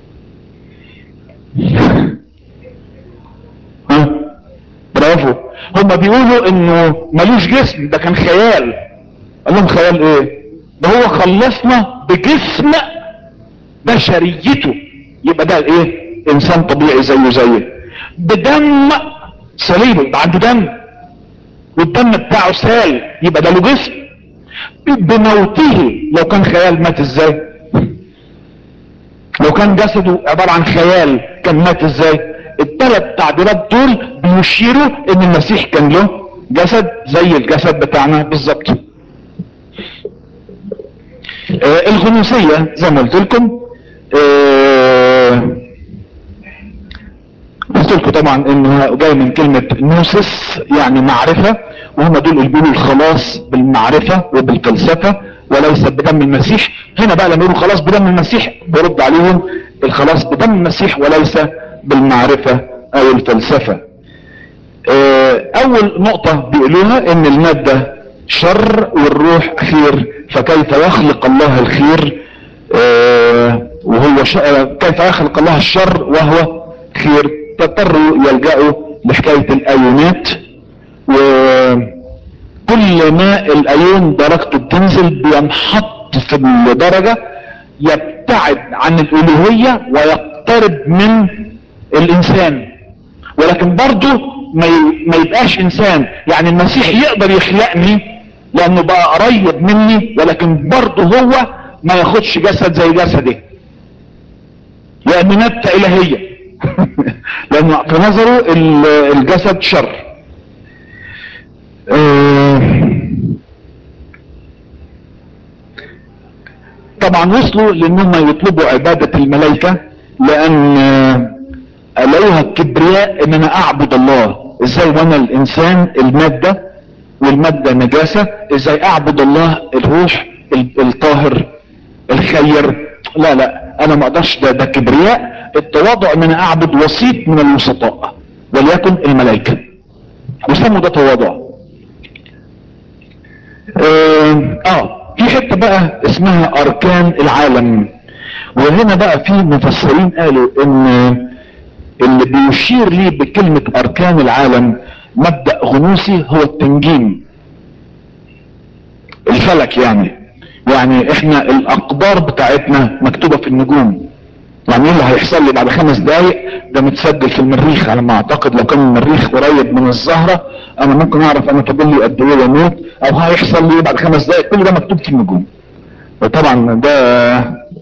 ها برافو هما بيقولوا انه ملوش جسم ده كان خيال قال لهم خيال ايه ده هو خلصنا بجسم بشريته يبقى ده ايه انسان طبيعي زيه زيه بدم صليبه يبقى عنده دم والدم بتاعه سال يبقى ده له جسم بموته لو كان خيال مات ازاي لو كان جسده عبارة عن خيال كان مات ازاي الثلاث تعبيرات دول بيشيروا ان المسيح كان له جسد زي الجسد بتاعنا بالظبط آه الغنوسية زي ما قلت لكم آه قلت لكم طبعا انه جاي من كلمة نوسس يعني معرفة وهم دول اللي بيقولوا الخلاص بالمعرفة وبالفلسفة وليس بدم المسيح هنا بقى لما يقولوا خلاص بدم المسيح برد عليهم الخلاص بدم المسيح وليس بالمعرفة او الفلسفة اول نقطة بيقولوها ان المادة شر والروح خير فكيف يخلق الله الخير وهو ش... كيف يخلق الله الشر وهو خير تضطروا يلجأوا لحكاية الايونات وكل ما الايون درجته بتنزل بينحط في الدرجة يبتعد عن الالوهية ويقترب من الانسان ولكن برضه ما ما يبقاش انسان يعني المسيح يقدر يخلقني لانه بقى قريب مني ولكن برضه هو ما ياخدش جسد زي جسدي لان نبتة الهية لانه في نظره الجسد شر آه، طبعا وصلوا لانهم يطلبوا عبادة الملائكة لان آه، لقوها الكبرياء ان انا اعبد الله ازاي وانا الانسان المادة والمادة نجاسة ازاي اعبد الله الروح ال- الطاهر الخير لا لا انا ما اقدرش ده, ده كبرياء التواضع ان انا اعبد وسيط من الوسطاء وليكن الملائكة وسموا ده تواضع اه آه، في حته بقى اسمها اركان العالم وهنا بقى في مفسرين قالوا ان اللي بيشير لي بكلمة اركان العالم مبدأ غنوصي هو التنجيم الفلك يعني يعني احنا الاقدار بتاعتنا مكتوبة في النجوم يعني ايه اللي هيحصل لي بعد خمس دقايق ده متسجل في المريخ على ما اعتقد لو كان المريخ قريب من الزهرة انا ممكن اعرف انا فاضل لي قد ايه واموت او هيحصل لي بعد خمس دقايق كل ده مكتوب في النجوم وطبعا ده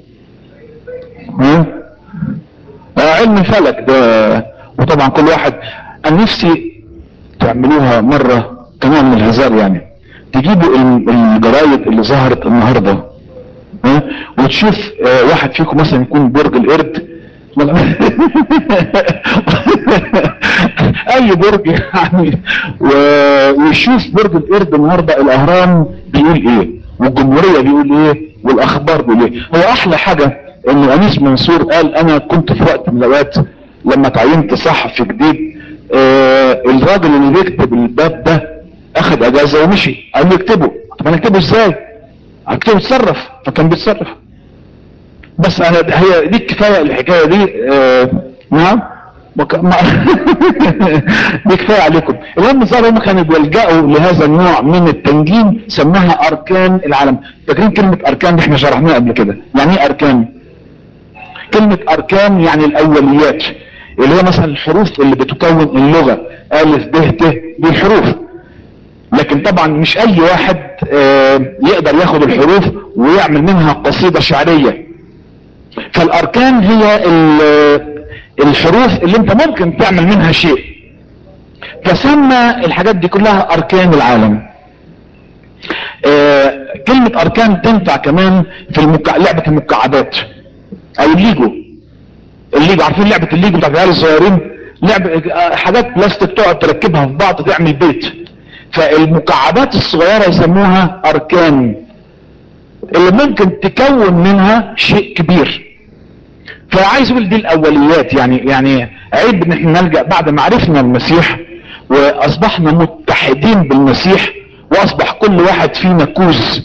ها؟ آه علم فلك ده وطبعا كل واحد انا نفسي تعملوها مرة كنوع من الهزار يعني تجيبوا ال- الجرايد اللي ظهرت النهارده ها؟ وتشوف آه، واحد فيكم مثلا يكون برج القرد اي برج يعني و- ويشوف برج القرد النهارده الاهرام بيقول ايه والجمهوريه بيقول ايه والاخبار بيقول ايه هو احلى حاجه ان انيس منصور قال انا كنت في وقت من الاوقات لما تعينت صحفي جديد آه الراجل اللي بيكتب الباب ده اخد اجازه ومشي قال لي اكتبه طب انا اكتبه ازاي اكتبه اتصرف فكان بيتصرف بس انا هي دي كفايه الحكايه دي آه نعم وك... ما... دي كفايه عليكم المهم صار هم كانوا بيلجأوا لهذا النوع من التنجيم سماها اركان العالم فاكرين كلمه اركان دي احنا شرحناها قبل كده يعني ايه اركان كلمه اركان يعني الاوليات اللي هي مثلا الحروف اللي بتكون اللغه الف ب ت دي الحروف لكن طبعا مش اي واحد آه، يقدر ياخد الحروف ويعمل منها قصيدة شعرية فالاركان هي ال- الحروف اللي انت ممكن تعمل منها شيء فسمى الحاجات دي كلها اركان العالم آه، كلمة اركان تنفع كمان في المكع... لعبة المكعبات او الليجو الليجو عارفين لعبة الليجو بتاعت العيال الصغيرين لعبة آه، حاجات بلاستيك تقعد تركبها في بعض تعمل بيت فالمكعبات الصغيرة يسموها اركان اللي ممكن تكون منها شيء كبير فعايز اقول دي الاوليات يعني يعني عيب ان احنا نلجا بعد ما عرفنا المسيح واصبحنا متحدين بالمسيح واصبح كل واحد فينا كوز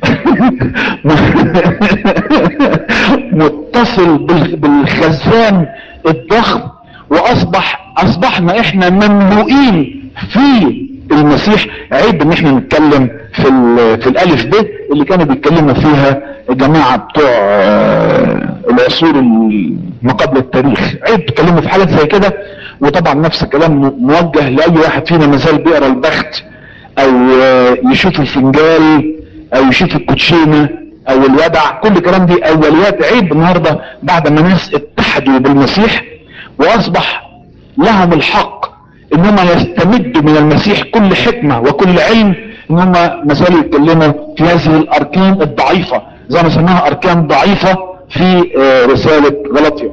متصل بال- بالخزان الضخم واصبح اصبحنا احنا مملوئين في المسيح عيب ان احنا نتكلم في ال- في الالف ب اللي كانوا بيتكلموا فيها الجماعه بتوع آه، العصور ما قبل التاريخ عيب تتكلموا في حاجات زي كده وطبعا نفس الكلام م- موجه لاي واحد فينا مازال بيقرا البخت او آه، يشوف الفنجال او يشوف الكوتشينه او الودع كل الكلام دي اوليات عيب النهارده بعد ما ناس اتحدوا بالمسيح واصبح لهم الحق ان هم يستمدوا من المسيح كل حكمة وكل علم ان هم ما زالوا يتكلموا في هذه الاركان الضعيفة زي ما سماها اركان ضعيفة في آه، رسالة غلطية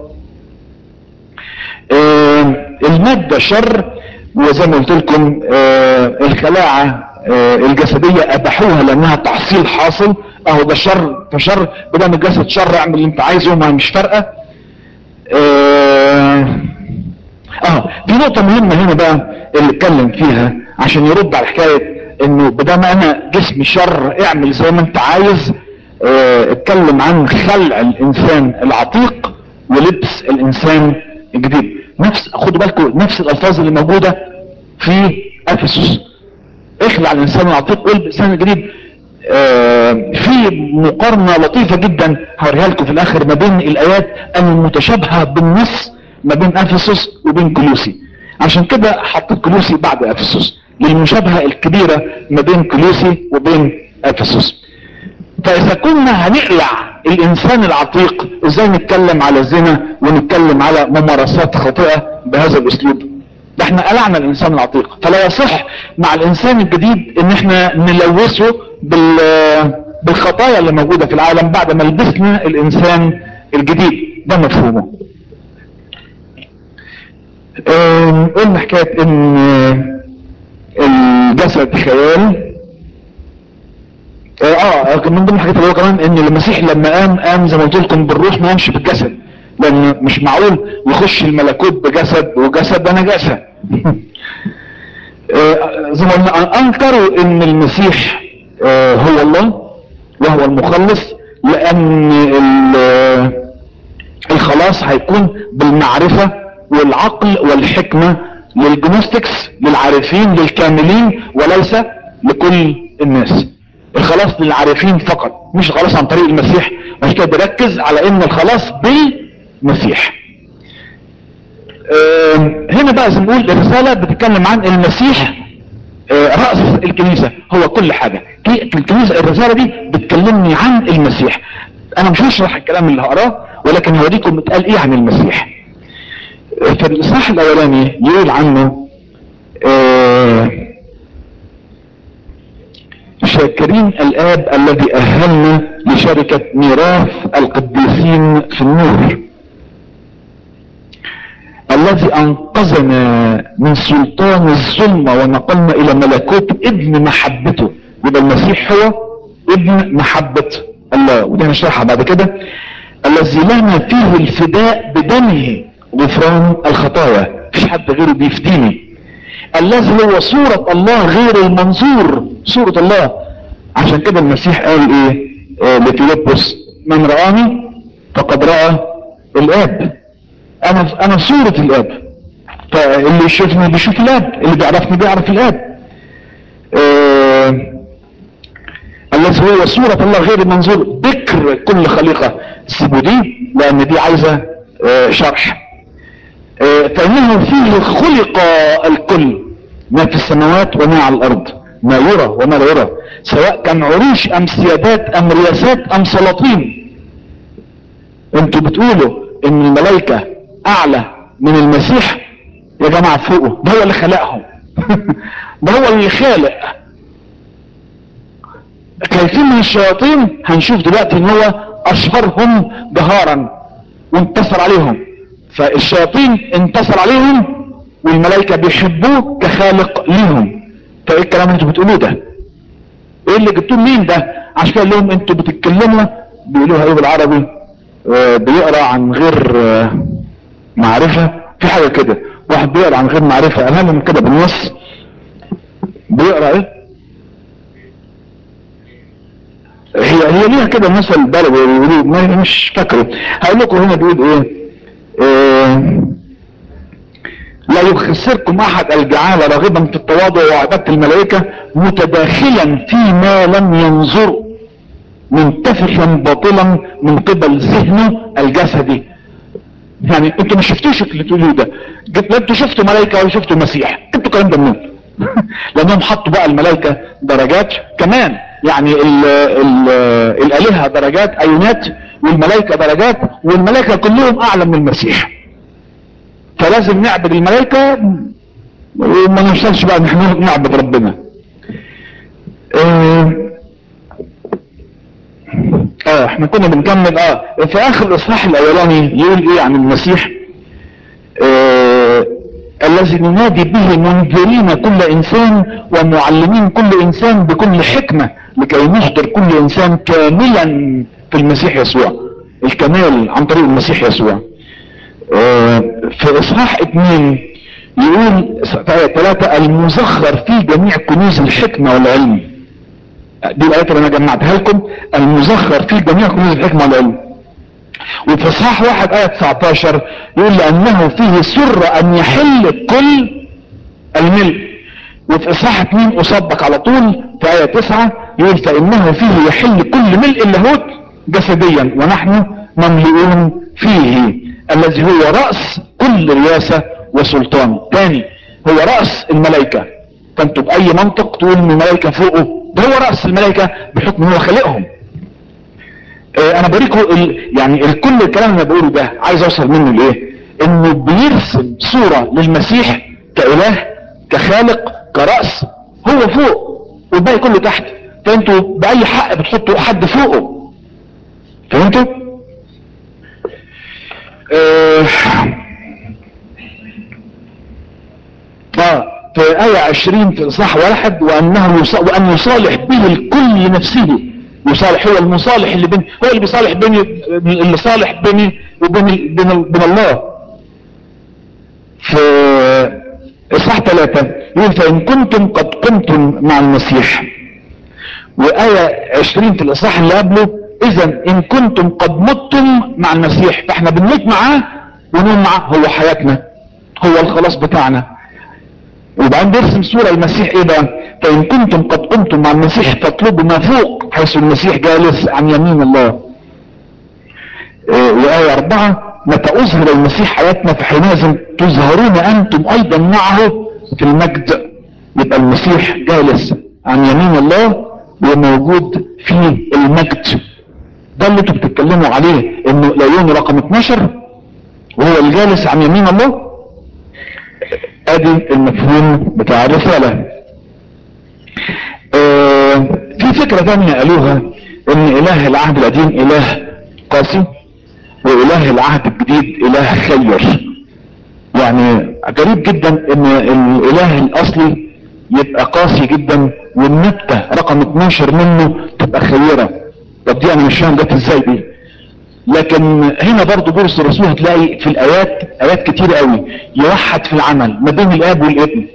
آه، المادة شر وزي ما قلت لكم آه، الخلاعة آه، الجسدية اباحوها لانها تحصيل حاصل اهو ده شر فشر بدل ما الجسد شر اعمل اللي انت عايزه ما مش فارقة آه، اه في نقطة مهمة هنا بقى اللي اتكلم فيها عشان يرد على حكاية انه بدل ما انا جسمي شر اعمل زي ما انت عايز اه اتكلم عن خلع الانسان العتيق ولبس الانسان الجديد نفس خدوا بالكم نفس الالفاظ اللي موجودة في افسس اخلع الانسان العتيق والبس الانسان الجديد آه، في مقارنة لطيفة جدا هوريها لكم في الاخر ما بين الايات المتشابهة بالنص ما بين افسس وبين كلوسي عشان كده حطيت كلوسي بعد افسس للمشابهة الكبيرة ما بين كلوسي وبين افسس فاذا كنا هنقلع الانسان العتيق ازاي نتكلم على الزنا ونتكلم على ممارسات خاطئة بهذا الاسلوب ده احنا قلعنا الانسان العتيق فلا يصح مع الانسان الجديد ان احنا نلوثه بال بالخطايا اللي موجودة في العالم بعد ما لبسنا الانسان الجديد ده مفهومه اه، قلنا حكاية ان الجسد خيال اه اه من ضمن الحاجات اللي هو كمان ان المسيح لما قام قام زي ما قلت لكم بالروح ما قامش بالجسد لان مش معقول يخش الملكوت بجسد وجسد ده نجاسه آه، زي ما قلنا انكروا ان المسيح آه، هو الله وهو المخلص لان ال- الخلاص هيكون بالمعرفة والعقل والحكمة للجنوستكس للعارفين للكاملين وليس لكل الناس الخلاص للعارفين فقط مش خلاص عن طريق المسيح عشان كده بركز على ان الخلاص بالمسيح آم، هنا بقى زي ما نقول الرسالة بتتكلم عن المسيح آه، رأس الكنيسة هو كل حاجة كي- الكنيسة الرسالة دي بتكلمني عن المسيح انا مش هشرح الكلام اللي هقراه ولكن هوريكم اتقال ايه عن المسيح آه، في الاصحاح الاولاني يقول عنه آه، شاكرين الاب الذي اهلنا لشركة ميراث القديسين في النور الذي انقذنا من سلطان الظلمة ونقلنا الى ملكوت ابن محبته يبقى المسيح هو ابن محبة الله ودي هنشرحها بعد كده الذي لنا فيه الفداء بدمه غفران الخطايا مفيش حد غيره بيفديني الذي هو صورة الله غير المنظور صورة الله عشان كده المسيح قال ايه آه لفيلبس من رآني فقد رأى الاب انا انا صورة الاب فاللي يشوفني بيشوف الاب اللي بيعرفني بيعرف الاب آه الذي هو صورة الله غير المنظور بكر كل خليقة سيبوا دي لان دي عايزة آه شرح آه فانه فيه خلق الكل ما في السماوات وما على الارض ما يرى وما لا يرى سواء كان عروش ام سيادات ام رياسات ام سلاطين انتوا بتقولوا ان الملائكة اعلى من المسيح يا جماعة فوقه ده هو اللي خلقهم ده هو اللي خالق خايفين من الشياطين هنشوف دلوقتي ان هو اشهرهم جهارا وانتصر عليهم فالشياطين انتصر عليهم والملائكة بيحبوه كخالق ليهم فايه الكلام اللي انتوا بتقولوه ده ايه اللي جبتوه مين ده عشان كده لهم انتوا بتتكلموا بيقولوها ايه بالعربي آه بيقرا عن غير آه معرفة في حاجة كده واحد بيقرا عن غير معرفة قالها لهم كده بالنص بيقرا ايه هي هي ليها كده مثل بلد بيقولوه ما- مش فاكره هقول لكم هنا بيقول ايه آه لا يخسركم احد الجعالة راغبا في التواضع وعبادة الملائكة متداخلا فيما لم ينظر منتفخا باطلا من قبل ذهنه الجسدي يعني انتوا ما شفتوش اللي تقولوه ده جت- لا انتوا شفتوا ملائكة ولا شفتوا مسيح انتوا الكلام ده منين لانهم حطوا بقى الملائكة درجات كمان يعني ال ال الالهة درجات ايونات والملائكة درجات والملائكة كلهم اعلى من المسيح فلازم نعبد الملائكة وما نوصلش بقى ان احنا نعبد ربنا اه اه احنا كنا بنكمل اه في اخر الاصحاح الاولاني يقول ايه عن المسيح آه الذي ننادي به منذرين كل انسان ومعلمين كل انسان بكل حكمة لكي نصدر كل انسان كاملا في المسيح يسوع الكمال عن طريق المسيح يسوع آه في اصحاح اتنين يقول في آية ثلاثة المزخر في جميع كنوز الحكمة والعلم دي الآيات اللي أنا جمعتها لكم المزخر في جميع كنوز الحكمة والعلم وفي اصحاح واحد آية 19 يقول لأنه فيه سر أن يحل كل الملء وفي اصحاح 2 أصدق على طول في آية 9 يقول فإنه فيه يحل كل ملء اللاهوت جسديا ونحن مملئون فيه الذي هو رأس كل رياسة وسلطان تاني هو رأس الملائكة فانتوا بأي منطق تقول ان الملائكة فوقه ده هو رأس الملائكة بحكم هو خالقهم اه انا بريكم ال... يعني ال- كل الكلام اللي أنا بقوله ده عايز اوصل منه لايه انه بيرسم صورة للمسيح كاله كخالق كرأس هو فوق والباقي كله تحت فانتوا باي حق بتحطوا حد فوقه فهمتوا اه آه، في آية 20 في إصحاح واحد وأنه يص... وأن يصالح به الكل لنفسه يصالح هو المصالح اللي بين هو اللي بيصالح بيني اللي صالح بيني وبين ال- بين, ال... بين الله في إصحاح ثلاثة يقول فإن كنتم قد قمتم مع المسيح وآية 20 في الإصحاح اللي قبله إذا إن كنتم قد متم مع المسيح فإحنا بنموت معاه ونقوم معاه هو حياتنا هو الخلاص بتاعنا وبعدين بيرسم صورة المسيح ايه بقى فإن كنتم قد قمتم مع المسيح فاطلبوا ما فوق حيث المسيح جالس عن يمين الله إيه، وآية أربعة متى أظهر المسيح حياتنا فحينئذ تظهرون أنتم أيضا معه في المجد يبقى المسيح جالس عن يمين الله وموجود في المجد ده اللي انتوا بتتكلموا عليه انه لايون رقم 12 وهو الجالس عن يمين الله ادي المفهوم بتاع الرسالة آه، في فكرة تانية قالوها ان اله العهد القديم اله قاسي واله العهد الجديد اله خير يعني غريب جدا ان الاله الاصلي يبقى قاسي جدا والنبتة رقم 12 منه تبقى خيرة طب دي انا مش فاهم جت ازاي دي لكن هنا برضو بولس الرسول هتلاقي في الايات ايات كتير قوي يوحد في العمل ما بين الاب والابن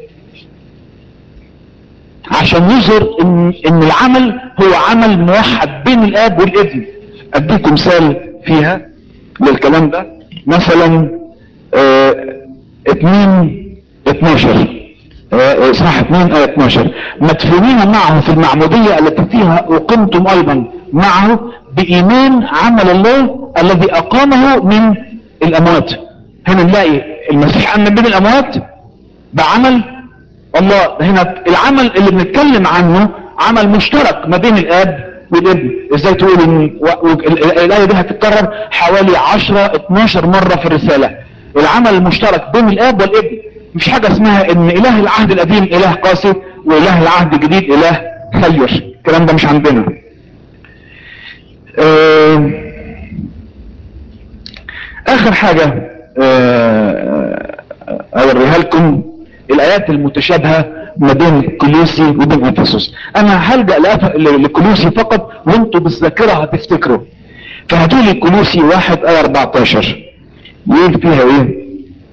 عشان يظهر ان, إن العمل هو عمل موحد بين الاب والابن اديكم مثال فيها للكلام ده مثلا اه اتنين اتناشر اه صح اتنين اه اتناشر مدفونين معه في المعمودية التي فيها اقمتم ايضا معه بايمان عمل الله الذي اقامه من الاموات هنا نلاقي المسيح قام من بين الاموات بعمل الله هنا العمل اللي بنتكلم عنه عمل مشترك ما بين الاب والابن ازاي تقول ان و- و- ال- الايه دي هتتكرر حوالي 10 12 مره في الرساله العمل المشترك بين الاب والابن مش حاجه اسمها ان اله العهد القديم اله قاسي واله العهد الجديد اله خير الكلام ده مش عندنا آه، اخر حاجة آه، اوريها لكم الايات المتشابهة ما بين كلوسي وبين افسس انا هلجأ لأف- ل- لكلوسي فقط وانتوا بالذاكرة هتفتكروا فهاتوا لي كلوسي واحد ايه 14 يقول فيها ايه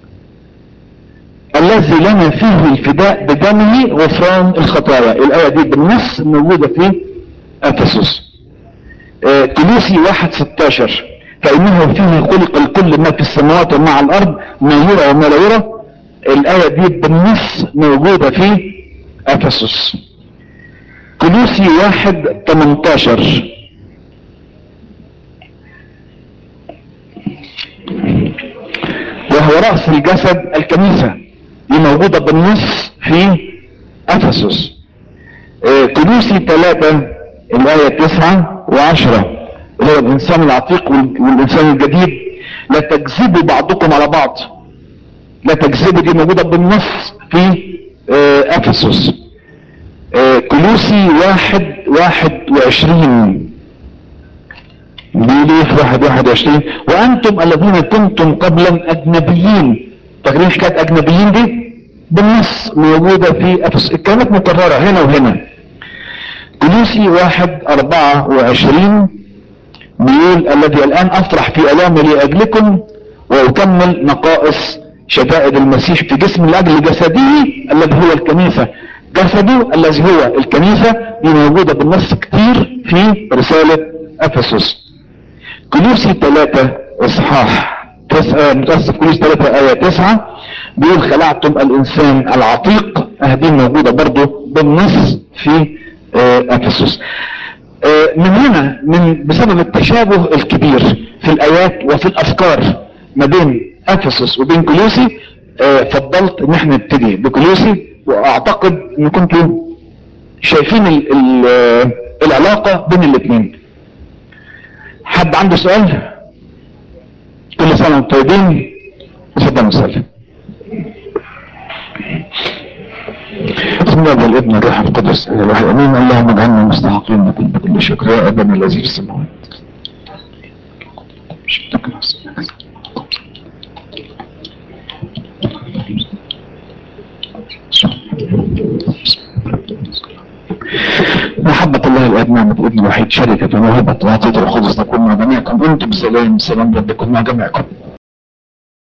الذي لنا فيه الفداء بدمه غفران الخطايا الايه دي بالنص موجودة في افسس آه، كلوسي واحد 16 فإنه فيه خلق الكل ما في السماوات وما على الأرض ما يرى وما لا يرى الآية دي بالنص موجودة في أفسس كلوسي واحد 18 وهو رأس الجسد الكنيسة دي موجودة بالنص في أفسس آه، كلوسي ثلاثة الآية تسعة وعشرة اللي هو الإنسان العتيق وال- والإنسان الجديد لا تكذبوا بعضكم على بعض لا تكذبوا دي موجودة بالنص في آه، أفسس آه، كلوسي واحد واحد وعشرين بيقول ايه في واحد واحد وعشرين وأنتم الذين كنتم قبلا أجنبيين فاكرين حكاية أجنبيين دي بالنص موجودة في أفسس كانت مكررة هنا وهنا كلوسي واحد أربعة وعشرين بيقول الذي الآن أفرح في ألامي لأجلكم وأكمل نقائص شدائد المسيح في جسم لأجل جسده الذي هو الكنيسة جسده الذي هو الكنيسة دي موجودة بالنص كتير في رسالة أفسس كلوسي ثلاثة إصحاح تسعة متأسف كلوسي ثلاثة آية تسعة بيقول خلعتم الإنسان العتيق هذه موجودة برضو بالنص في آه، أفسس آه، من هنا من بسبب التشابه الكبير في الآيات وفي الأفكار ما بين أفسس وبين كلوسي آه، فضلت ان احنا نبتدي بكلوسي واعتقد ان كنتوا شايفين ال ال آه، العلاقة بين الاثنين حد عنده سؤال كل سنة وانتم طيبين وصدقوا وسلم بسم الله والابن الروح القدس الواحد امين اللهم اجعلنا مستحقين بكل بكل شكر يا ابانا الذي في السماوات محبة الله الآب نعمة الابن الوحيد شركة وموهبة وعطية القدس تكون مع جميعكم انتم بسلام سلام رب يكون مع جميعكم